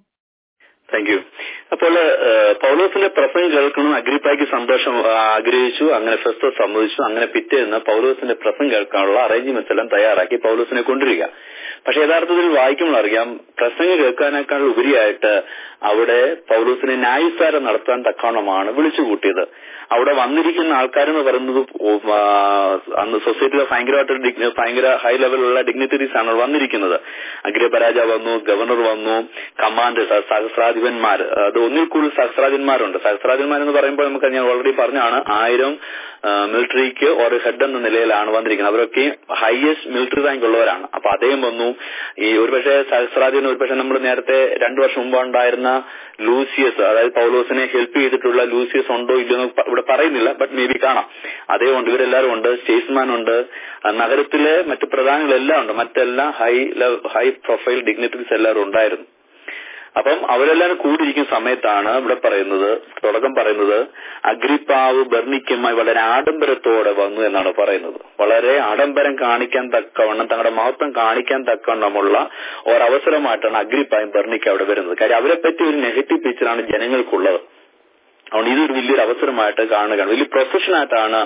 Speaker 1: താങ്ക് യു അപ്പോൾ ഏഹ്, പൗലോസിന്റെ പ്രസംഗം കേൾക്കണം അഗ്രിപ്പായ്ക്ക് സന്തോഷം ആ, ആഗ്രഹിച്ചു അങ്ങനെ ഫെസ്തോ സമ്മതിച്ചു അങ്ങനെ പിറ്റേന്ന് പൗലോസിന്റെ പ്രസംഗം കേൾക്കാനുള്ള അറേഞ്ച്മെന്റ്സ് എല്ലാം തയ്യാറാക്കി പൗലോസിനെ കൊണ്ടുവരിക പക്ഷെ യഥാർത്ഥത്തിൽ വായിക്കുമ്പോൾ അറിയാം പ്രസംഗം കേൾക്കാനേക്കാൾ ഉപരിയായിട്ട് അവിടെ പൗലോസിനെ ന്യായവിസ്താരം നടത്താൻ തക്കവണ്ണമാണ് വിളിച്ചു കൂട്ടിയത് അവിടെ വന്നിരിക്കുന്ന ആൾക്കാരെന്ന് പറയുന്നത് ഓ- ആ, അന്ന് സൊസൈറ്റിയിലെ ഭയങ്കരമായിട്ടൊരു ഡിഗ്നി ഭയങ്കര ഹൈ ലെവലിലുള്ള ഡിഗ്നിറ്ററീസ് ആണ് വന്നിരിക്കുന്നത് അഗ്രപരാജ വന്നു ഗവർണർ വന്നു കമാൻഡ് സഹസ്രാധിപന്മാർ അത് ഒന്നിൽ കൂടുതൽ സഹസ്രാധിപന്മാരുണ്ട് സഹസ്രാധിപന്മാർ എന്ന് പറയുമ്പോൾ നമുക്ക് ഞാൻ ഓൾറെഡി പറഞ്ഞാണ് ആയിരം മിലിറ്ററിക്ക് ഒരു ഹെഡ് എന്ന നിലയിലാണ് വന്നിരിക്കുന്നത് അവരൊക്കെ ഹയസ്റ്റ് മിലിറ്ററി റാങ്ക് ഉള്ളവരാണ് അപ്പൊ അദ്ദേഹം വന്നു ഈ ഒരുപക്ഷെ സഹസ്രാധിപൻ ഒരുപക്ഷെ നമ്മൾ നേരത്തെ രണ്ടു വർഷം മുമ്പ് ഉണ്ടായിരുന്ന ലൂസിയസ് അതായത് പൗലോസിനെ ഹെൽപ്പ് ചെയ്തിട്ടുള്ള ലൂസിയസ് ഉണ്ടോ ഇല്ലയോ എന്ന് പ- ഇവിടെ പറയുന്നില്ല ബട്ട് മേ ബി കാണാം അതേ ഉണ്ട് ഇവരെല്ലാവരും ഉണ്ട് സ്റ്റേറ്റ്സ്മാൻ ഉണ്ട് ആ, നഗരത്തിലെ മറ്റു പ്രധാനികളെല്ലാം ഉണ്ട് മറ്റെല്ലാം ഹൈ ഹൈ പ്രൊഫൈൽ ഡിഗ്നിറ്ററീസ് എല്ലാവരും ഉണ്ടായിരുന്നു അപ്പം അവരെല്ലാവരും കൂടിയിരിക്കുന്ന സമയത്താണ് ഇവിടെ പറയുന്നത് തുടക്കം പറയുന്നത് അഗ്രിപ്പാവ് ബർണിക്കുമായി വളരെ ആഡംബരത്തോടെ വന്നു എന്നാണ് പറയുന്നത് വളരെ ആഡംബരം കാണിക്കാൻ തക്കവണ്ണം തങ്ങളുടെ മഹത്വം കാണിക്കാൻ തക്കവണ്ണമുള്ള ഒരവസരമായിട്ടാണ് അഗ്രിപ്പായും ബർണിക്ക് അവിടെ വരുന്നത് കാര്യം അവരെ പറ്റി ഒരു നെഗറ്റീവ് പിക്ചറാണ് ജനങ്ങൾക്കുള്ളത് അതുകൊണ്ട് ഇതൊരു വലിയൊരു അവസരമായിട്ട് കാണുകയാണ് വലിയ പ്രൊഫഷനായിട്ടാണ്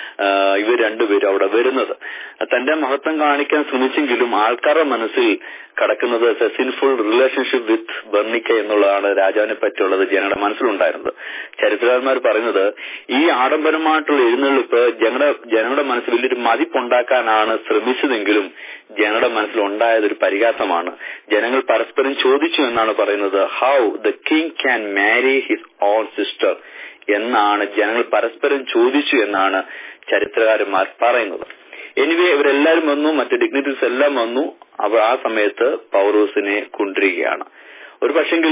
Speaker 1: ഇവർ രണ്ടുപേരും അവിടെ വരുന്നത് തന്റെ മഹത്വം കാണിക്കാൻ ശ്രമിച്ചെങ്കിലും ആൾക്കാരുടെ മനസ്സിൽ കടക്കുന്നത് സിൻഫുൾ റിലേഷൻഷിപ്പ് വിത്ത് ബർണിക്ക എന്നുള്ളതാണ് രാജാവിനെ പറ്റിയുള്ളത് ജനങ്ങളുടെ മനസ്സിലുണ്ടായിരുന്നത് ചരിത്രകാരന്മാർ പറയുന്നത് ഈ ആഡംബരമായിട്ടുള്ള എഴുന്നള്ളിപ്പ് ജനങ്ങളുടെ ജനങ്ങളുടെ മനസ്സിൽ വലിയൊരു മതിപ്പുണ്ടാക്കാനാണ് ശ്രമിച്ചതെങ്കിലും ജനങ്ങളുടെ മനസ്സിൽ ഉണ്ടായത് ഒരു പരിഹാസമാണ് ജനങ്ങൾ പരസ്പരം ചോദിച്ചു എന്നാണ് പറയുന്നത് how the king can marry his own sister എന്നാണ് ജനങ്ങൾ പരസ്പരം ചോദിച്ചു എന്നാണ് ചരിത്രകാരന്മാർ പറയുന്നത് എനിവേ ഇവരെല്ലാരും വന്നു മറ്റ് ഡിഗ്നിറ്റീസ് എല്ലാം വന്നു അവർ ആ സമയത്ത് പൗറൂസിനെ കൊണ്ടിരിക്കുകയാണ് ഒരു പക്ഷെങ്കിൽ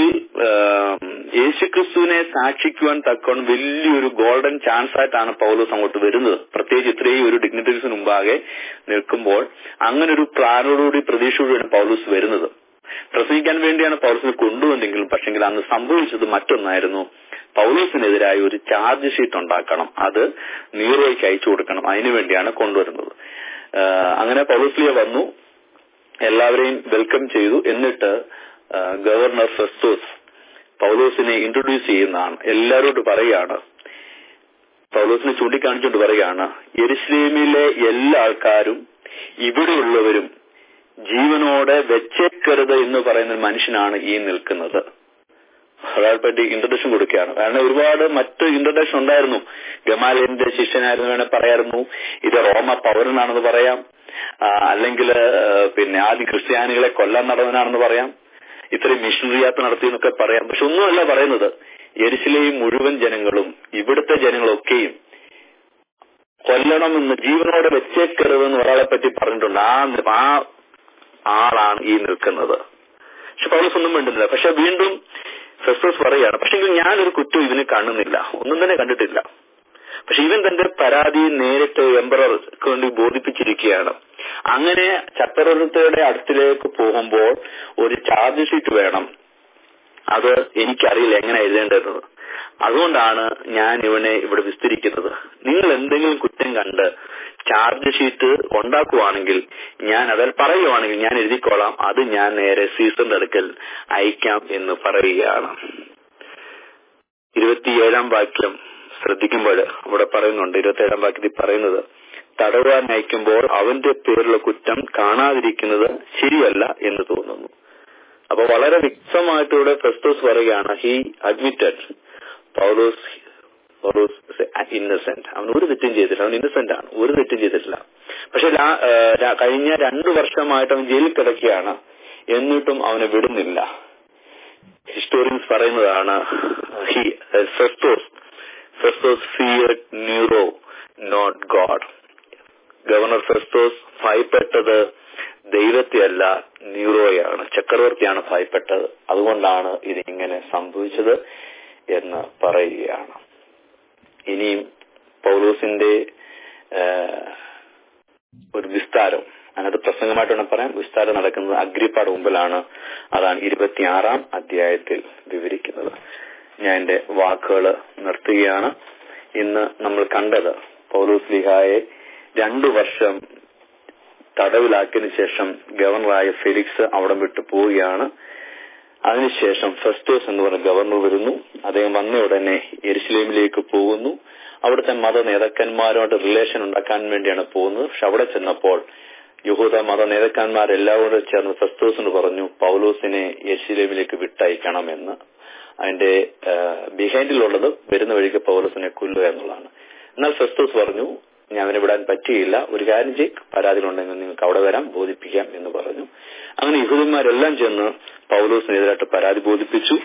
Speaker 1: യേശുക്രിസ്തുവിനെ സാക്ഷിക്കുവാൻ തക്കവണ്ണം വലിയൊരു ഗോൾഡൻ ചാൻസ് ആയിട്ടാണ് പൗലോസ് അങ്ങോട്ട് വരുന്നത് പ്രത്യേകിച്ച് ഇത്രയും ഒരു ഡിഗ്നിറ്റീസിന് മുമ്പാകെ നിൽക്കുമ്പോൾ അങ്ങനെ ഒരു പ്ലാനോടുകൂടി പ്രതീക്ഷയോടെയാണ് പൗലോസ് വരുന്നത് പ്രസംഗിക്കാൻ വേണ്ടിയാണ് പൗലോസിനെ കൊണ്ടുവന്നെങ്കിലും പക്ഷെങ്കിൽ അന്ന് സംഭവിച്ചത് മറ്റൊന്നായിരുന്നു പൗലോസിനെതിരായ ഒരു ചാർജ് ഷീറ്റ് ഉണ്ടാക്കണം അത് നീറോയ്ക്ക് അയച്ചു കൊടുക്കണം അതിനുവേണ്ടിയാണ് കൊണ്ടുവരുന്നത് ആഹ് അങ്ങനെ പൗലോസ്ലിയ വന്നു എല്ലാവരെയും വെൽക്കം ചെയ്തു എന്നിട്ട് ആഹ് ഗവർണർ ഫെസ്തോസ് പൗലോസിനെ ഇൻട്രൊഡ്യൂസ് ചെയ്യുന്നതാണ് എല്ലാവരോട് പറയുകയാണ് പൗലോസിനെ ചൂണ്ടിക്കാണിച്ചുകൊണ്ട് പറയുകയാണ് യെരുസലേമിലെ എല്ലാ ആൾക്കാരും ഇവിടെയുള്ളവരും ജീവനോടെ വെച്ചേക്കരുത് എന്ന് പറയുന്ന ഒരു മനുഷ്യനാണ് ഈ നിൽക്കുന്നത് അയാളെ പറ്റി ഇൻട്രഡക്ഷൻ കൊടുക്കുകയാണ് കാരണം ഒരുപാട് മറ്റ് ഇൻട്രഡക്ഷൻ ഉണ്ടായിരുന്നു ഗമാലിന്റെ ശിഷ്യനായിരുന്നു വേണേൽ പറയായിരുന്നു ഇത് റോമ പൗരനാണെന്ന് പറയാം അല്ലെങ്കിൽ പിന്നെ ആദ്യ ക്രിസ്ത്യാനികളെ കൊല്ലാൻ നടന്നവനാണെന്ന് പറയാം ഇത്രയും മിഷണറി യാത്ര നടത്തി എന്നൊക്കെ പറയാം പക്ഷെ ഒന്നുമല്ല പറയുന്നത് എരിശിലെയും മുഴുവൻ ജനങ്ങളും ഇവിടുത്തെ ജനങ്ങളൊക്കെയും കൊല്ലണമെന്ന് ജീവനോടെ വെച്ചേക്കരുതെന്ന് ഒരാളെ പറ്റി പറഞ്ഞിട്ടുണ്ട് ആ ആ ആളാണ് ഈ നിൽക്കുന്നത് പക്ഷെ പൗലോസ് ഒന്നും വേണ്ടുന്നില്ല പക്ഷെ വീണ്ടും ഫെസ്റ്റോസ് പറയാണ് പക്ഷെങ്കിൽ ഞാനൊരു കുറ്റം ഇതിന് കാണുന്നില്ല ഒന്നും തന്നെ കണ്ടിട്ടില്ല പക്ഷെ ഇവൻ തന്റെ പരാതി നേരിട്ട് എംബറർക്ക് വേണ്ടി ബോധിപ്പിച്ചിരിക്കുകയാണ് അങ്ങനെ ചക്രവർത്തിയുടെ അടുത്തിലേക്ക് പോകുമ്പോൾ ഒരു ചാർജ് ഷീറ്റ് വേണം അത് എനിക്കറിയില്ല എങ്ങനെ എഴുതേണ്ടത് അതുകൊണ്ടാണ് ഞാൻ ഇവനെ ഇവിടെ വിസ്തരിക്കുന്നത് നിങ്ങൾ എന്തെങ്കിലും കുറ്റം കണ്ട് ചാർജ് ഷീറ്റ് ഉണ്ടാക്കുവാണെങ്കിൽ ഞാൻ അതിൽ പറയുവാണെങ്കിൽ ഞാൻ എഴുതിക്കോളാം അത് ഞാൻ നേരെ സീസണിന്റെ അടുക്കൽ അയക്കാം എന്ന് പറയുകയാണ് ഇരുപത്തിയേഴാം വാക്യം ശ്രദ്ധിക്കുമ്പോൾ അവിടെ പറയുന്നുണ്ട് ഇരുപത്തിയേഴാം വാക്യത്തിൽ പറയുന്നത് തടവാൻ അയക്കുമ്പോൾ അവന്റെ പേരിലുള്ള കുറ്റം കാണാതിരിക്കുന്നത് ശരിയല്ല എന്ന് തോന്നുന്നു അപ്പൊ വളരെ വ്യക്തമായിട്ട് ഇവിടെ ഫെസ്റ്റോസ് പറയുകയാണ് he admitted Paul is Paul is innocent അവൻ ഒരു തെറ്റും ചെയ്തിട്ടില്ല അവൻ ഇന്നസെന്റ് ആണ് ഒരു തെറ്റും ചെയ്തിട്ടില്ല പക്ഷെ കഴിഞ്ഞ രണ്ടു വർഷമായിട്ട് അവൻ ജയിലിൽ കിടക്കുകയാണ് എന്നിട്ടും അവനെ വിടുന്നില്ല ഹിസ്റ്റോറിയൻസ് പറയുന്നതാണ് he Festus Festus fear Nero not God governor Festus ഭയപ്പെട്ടത് ദൈവത്തെയല്ല ന്യൂറോയാണ് ചക്രവർത്തിയാണ് ഭയപ്പെട്ടത് അതുകൊണ്ടാണ് ഇതിങ്ങനെ സംഭവിച്ചത് എന്ന് പറയുകയാണ് ഇനിയും പൗലോസിന്റെ ഒരു വിസ്താരം അതിനകത്ത് പ്രസംഗമായിട്ട് വേണം പറയാം വിസ്താരം നടക്കുന്നത് അഗ്രിപ്പാട് മുമ്പിലാണ് അതാണ് ഇരുപത്തിയാറാം അധ്യായത്തിൽ വിവരിക്കുന്നത് ഞാൻ എന്റെ വാക്കുകൾ നിർത്തുകയാണ് ഇന്ന് നമ്മൾ കണ്ടത് പൗലോസ് ലിഹായെ രണ്ടു വർഷം തടവിലാക്കിയതിനു ശേഷം ഗവർണറായ ഫെലിക്സ് അവിടം വിട്ടു പോവുകയാണ് അതിനുശേഷം ഫെസ്റ്റോസ് എന്ന് പറഞ്ഞ ഗവർണർ വരുന്നു അദ്ദേഹം വന്ന ഉടനെ എരുസലേമിലേക്ക് പോകുന്നു അവിടുത്തെ മത നേതാക്കന്മാരുമായിട്ട് റിലേഷൻ ഉണ്ടാക്കാൻ വേണ്ടിയാണ് പോകുന്നത് പക്ഷെ അവിടെ ചെന്നപ്പോൾ യഹൂദ മത നേതാക്കന്മാരെല്ലാവരും കൂടെ ചേർന്ന് ഫെസ്റ്റോസിന് പറഞ്ഞു പൗലോസിനെ യെരുസലേമിലേക്ക് വിട്ടയക്കണമെന്ന് അതിന്റെ ബിഹൈൻഡിലുള്ളത് വരുന്ന വഴിക്ക് പൗലോസിനെ കൊല്ലുക എന്നുള്ളതാണ് എന്നാൽ ഫെസ്റ്റോസ് പറഞ്ഞു ഞാൻ അവനെ വിടാൻ പറ്റിയില്ല ഒരു കാര്യം ചെയ് പരാതികളുണ്ടെങ്കിൽ നിങ്ങൾക്ക് അവിടെ വരാം ബോധിപ്പിക്കാം എന്ന് പറഞ്ഞു അങ്ങനെ യഹൂദന്മാരെല്ലാം ചെന്ന് പൗലോസിനെതിരായിട്ട് പരാതി ബോധിപ്പിച്ചു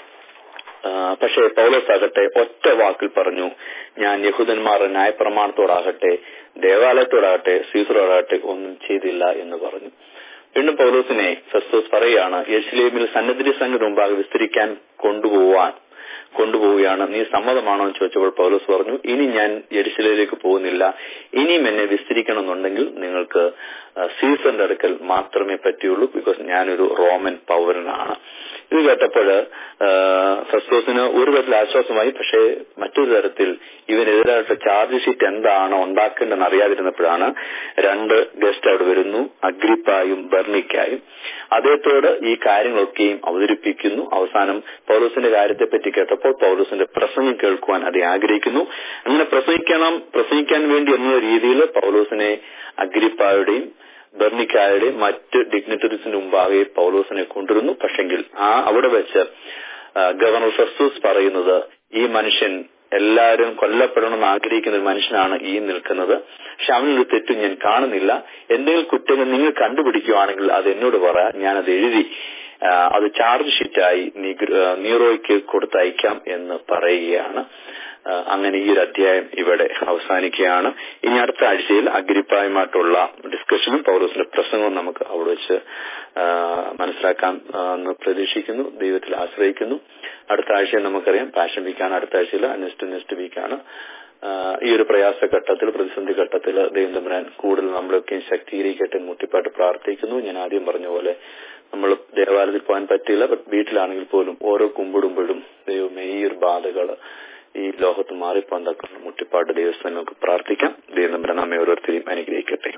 Speaker 1: പക്ഷേ പൗലോസ് ആകട്ടെ ഒറ്റ വാക്കിൽ പറഞ്ഞു ഞാൻ യഹൂദന്മാരുടെ ന്യായപ്രമാണത്തോടാകട്ടെ ദേവാലയത്തോടാകട്ടെ സീസറോടാകട്ടെ ഒന്നും ചെയ്തില്ല എന്ന് പറഞ്ഞു വീണ്ടും പൗലോസിനെ ഫെസ്തോസ് പറയുകയാണ് യെരുസലേമിൽ സന്നദ്ധി സംഘം മുമ്പാകെ വിസ്തരിക്കാൻ കൊണ്ടുപോവാൻ കൊണ്ടുപോവുകയാണ് നീ സമ്മതമാണോ എന്ന് ചോദിച്ചപ്പോൾ പൗലോസ് പറഞ്ഞു ഇനി ഞാൻ യെരുസലേമിലേക്ക് പോകുന്നില്ല ഇനിയും എന്നെ വിസ്തരിക്കണമെന്നുണ്ടെങ്കിൽ നിങ്ങൾക്ക് സീസറിന്റെ അടുക്കൽ മാത്രമേ പറ്റുള്ളൂ ബിക്കോസ് ഞാനൊരു റോമൻ പൗരനാണ് ഇത് കേട്ടപ്പോൾ ഫെസ്റ്റോസിന് ഒരു തരത്തിൽ ആശ്വാസമായി പക്ഷേ മറ്റൊരു തരത്തിൽ ഇവനെതിരായിട്ടുള്ള ചാർജ് ഷീറ്റ് എന്താണ് ഉണ്ടാക്കേണ്ടതെന്ന് അറിയാതിരുന്നപ്പോഴാണ് രണ്ട് ഗസ്റ്റ് അവിടെ വരുന്നു അഗ്രിപ്പായും ബർണിക്കായും അദ്ദേഹത്തോട് ഈ കാര്യങ്ങളൊക്കെയും അവതരിപ്പിക്കുന്നു അവസാനം പൗലോസിന്റെ കാര്യത്തെപ്പറ്റി കേട്ടപ്പോൾ പൗലോസിന്റെ പ്രസംഗം കേൾക്കുവാൻ അദ്ദേഹം ആഗ്രഹിക്കുന്നു അങ്ങനെ പ്രസംഗിക്കണം പ്രസംഗിക്കാൻ വേണ്ടി എന്ന രീതിയിൽ പൗലോസിനെ അഗ്രിപ്പായുടെയും ബെർണിക്കായുടെയും മറ്റ് ഡിഗ്നിറ്ററീസിന്റെ മുമ്പാകെ പൗലോസിനെ കൊണ്ടുവരുന്നു പക്ഷെങ്കിൽ ആ അവിടെ വെച്ച് ഗവർണർ ഫെസ്റ്റൂസ് പറയുന്നത് ഈ മനുഷ്യൻ എല്ലാവരും കൊല്ലപ്പെടണമെന്ന് ആഗ്രഹിക്കുന്ന ഒരു മനുഷ്യനാണ് ഈ നിൽക്കുന്നത് പക്ഷെ അവനൊരു തെറ്റും ഞാൻ കാണുന്നില്ല എന്തെങ്കിലും കുറ്റങ്ങൾ നിങ്ങൾ കണ്ടുപിടിക്കുകയാണെങ്കിൽ അത് എന്നോട് പറ ഞാനത് എഴുതി അത് ചാർജ് ഷീറ്റായി നീറോയ്ക്ക് കൊടുത്തയക്കാം എന്ന് പറയുകയാണ് അങ്ങനെ ഈ ഒരു അധ്യായം ഇവിടെ അവസാനിക്കുകയാണ് ഇനി അടുത്ത ആഴ്ചയിൽ അഗ്രിപ്പായുമായിട്ടുള്ള ഡിസ്കഷനും പൗലോസിന്റെ പ്രസംഗവും നമുക്ക് അവിടെ വെച്ച് മനസ്സിലാക്കാൻ എന്ന് പ്രതീക്ഷിക്കുന്നു ദൈവത്തിൽ ആശ്രയിക്കുന്നു അടുത്ത ആഴ്ചയിൽ നമുക്കറിയാം പാഷൻ വീക്കാണ് അടുത്ത ആഴ്ചയിൽ നെക്സ്റ്റ് നെക്സ്റ്റ് വീക്കാണ് ഈ ഒരു പ്രയാസഘട്ടത്തിൽ പ്രതിസന്ധി ഘട്ടത്തിൽ ദൈവം തമ്പുരാൻ കൂടുതൽ നമ്മളൊക്കെയും ശക്തീകരിക്കട്ടെ മുട്ടിപ്പാട്ട് പ്രാർത്ഥിക്കുന്നു ഞാൻ ആദ്യം പറഞ്ഞ പോലെ നമ്മൾ ദേവാലയത്തിൽ പോകാൻ പറ്റിയില്ല ബട്ട് വീട്ടിലാണെങ്കിൽ പോലും ഓരോ കുമ്പിടുമ്പോഴും ദൈവമേ ഈ ഒരു ബാധകള് ഈ ലോകത്ത് മാറിപ്പോകാൻ തക്ക മുട്ടിപ്പാട്ട് ദൈവസ്ഥ നമുക്ക് പ്രാർത്ഥിക്കാം ദൈവം തമ്പുരാൻ നമ്മെ ഓരോരുത്തരെയും അനുഗ്രഹിക്കട്ടെ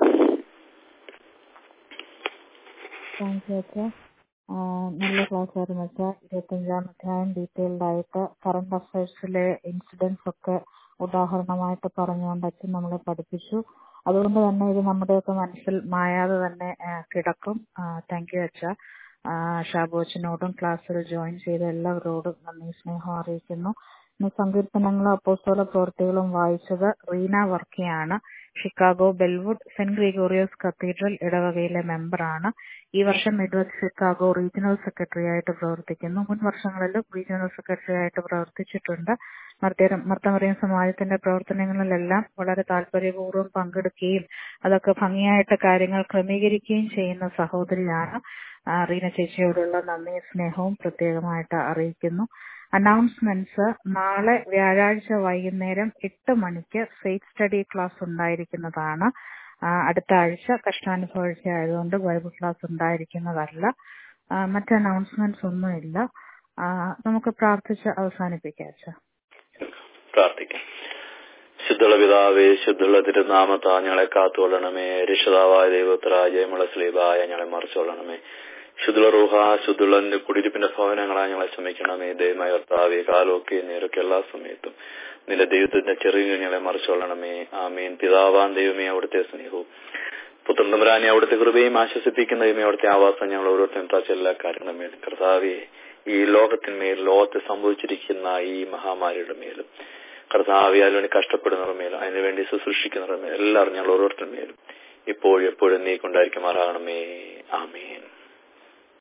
Speaker 3: താങ്ക് യു അച്ഛ നല്ല ക്ലാസ് ആയിരുന്നു അച്ഛ ഇരുപത്തിയഞ്ചാം അധ്യായം ഡീറ്റെയിൽഡ് ആയിട്ട് കറണ്ട് അഫയേഴ്സിലെ ഇൻസിഡൻസ് ഒക്കെ ഉദാഹരണമായിട്ട് പറഞ്ഞുകൊണ്ട് അച്ഛൻ നമ്മളെ പഠിപ്പിച്ചു അതുകൊണ്ട് തന്നെ ഇത് നമ്മുടെയൊക്കെ മനസ്സിൽ മായാതെ തന്നെ കിടക്കും താങ്ക് യു അച്ഛ ഷാബു അച്ഛനോടും ക്ലാസ്സിൽ ജോയിൻ ചെയ്ത എല്ലാവരോടും നന്ദി സ്നേഹം അറിയിക്കുന്നു ഇന്ന് സങ്കീർത്തനങ്ങളും അപ്പോസ്തോല പ്രവൃത്തികളും വായിച്ചത് റീന വർക്കിയാണ് Chicago Bellwood Saint Gregorios Cathedral ഇടവകയിലെ മെമ്പറാണ് ഈ വർഷം മിഡ്വെസ്റ്റ് ഷിക്കാഗോ റീജിയണൽ സെക്രട്ടറി ആയിട്ട് പ്രവർത്തിക്കുന്നു മുൻ വർഷങ്ങളിലും റീജിയണൽ സെക്രട്ടറി ആയിട്ട് പ്രവർത്തിച്ചിട്ടുണ്ട് മർത്തമറിയം സമാജത്തിന്റെ പ്രവർത്തനങ്ങളിലെല്ലാം വളരെ താല്പര്യപൂർവ്വം പങ്കെടുക്കുകയും അതൊക്കെ ഭംഗിയായിട്ട് കാര്യങ്ങൾ ക്രമീകരിക്കുകയും ചെയ്യുന്ന സഹോദരിയാണ് റീന ചേച്ചിയോടുള്ള നന്ദി സ്നേഹവും പ്രത്യേകമായിട്ട് അറിയിക്കുന്നു അനൗൺസ്മെന്റ്സ് നാളെ വ്യാഴാഴ്ച വൈകുന്നേരം എട്ട് മണിക്ക് ഫെയ്ത്ത് സ്റ്റഡി ക്ലാസ് ഉണ്ടായിരിക്കുന്നതാണ് അടുത്ത ആഴ്ച കഷ്ടാനുഭവിച്ച ആയതുകൊണ്ട് ബൈബിൾ ക്ലാസ് ഉണ്ടായിരിക്കുന്നതല്ല മറ്റ് അനൗൺസ്മെന്റ്സ് ഒന്നുമില്ല നമുക്ക് പ്രാർത്ഥിച്ച് അവസാനിപ്പിക്കാം
Speaker 1: പ്രാർത്ഥിക്കാം ശുദ്ധുള്ള പിതാവേ ശുദ്ധുള്ള തിരുനാമത്താ ഞങ്ങളെ കാത്തുകൊള്ളണമേ രക്ഷിതാവായ ദൈവത്ര ജയമുള്ള സ്ലീബായ ഞങ്ങളെ മറിച്ചുകൊള്ളണമേ ശുദ്ധുള്ള റൂഹ ശുദ്ധുള്ള കുടിയിരിപ്പിന്റെ ഭവനങ്ങളാ ഞങ്ങളെ ശ്രമിക്കണമേ ദൈവമായ കർത്താവെ കാലമൊക്കെ നേരൊക്കെ എല്ലാ സമയത്തും നിന്റെ ദൈവത്തിന്റെ ചെറിയ ഞങ്ങളെ മറിച്ചുകൊള്ളണമേ ആമീൻ പിതാവാൻ ദൈവമേ അവിടുത്തെ സ്നേഹവും പുത്രന്തമരാനെ അവിടുത്തെ കൃപയും ആശ്വസിപ്പിക്കുന്ന ദൈവമേ അവിടുത്തെ ആവാസം ഞങ്ങൾ ഓരോരുത്തരും താച്ച എല്ലാ കാര്യങ്ങളും മേലും കർത്താവെ ഈ ലോകത്തിന്മേൽ ലോകത്ത് സംഭവിച്ചിരിക്കുന്ന ഈ മഹാമാരിയുടെ മേലും കർത്താവെ അതിനുവേണ്ടി കഷ്ടപ്പെടുന്നവരുടെ മേലും അതിനുവേണ്ടി ശുശ്രൂഷിക്കുന്നവരുടെ മേലും എല്ലാവരും ഞങ്ങൾ ഓരോരുത്തരുടെ മേലും ഇപ്പോഴും എപ്പോഴും നീ കൊണ്ടായിരിക്കുമാറാകണമേ ആമീൻ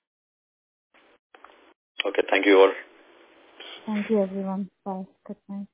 Speaker 1: Okay, thank you all.
Speaker 3: Thank you everyone. Bye. Good night.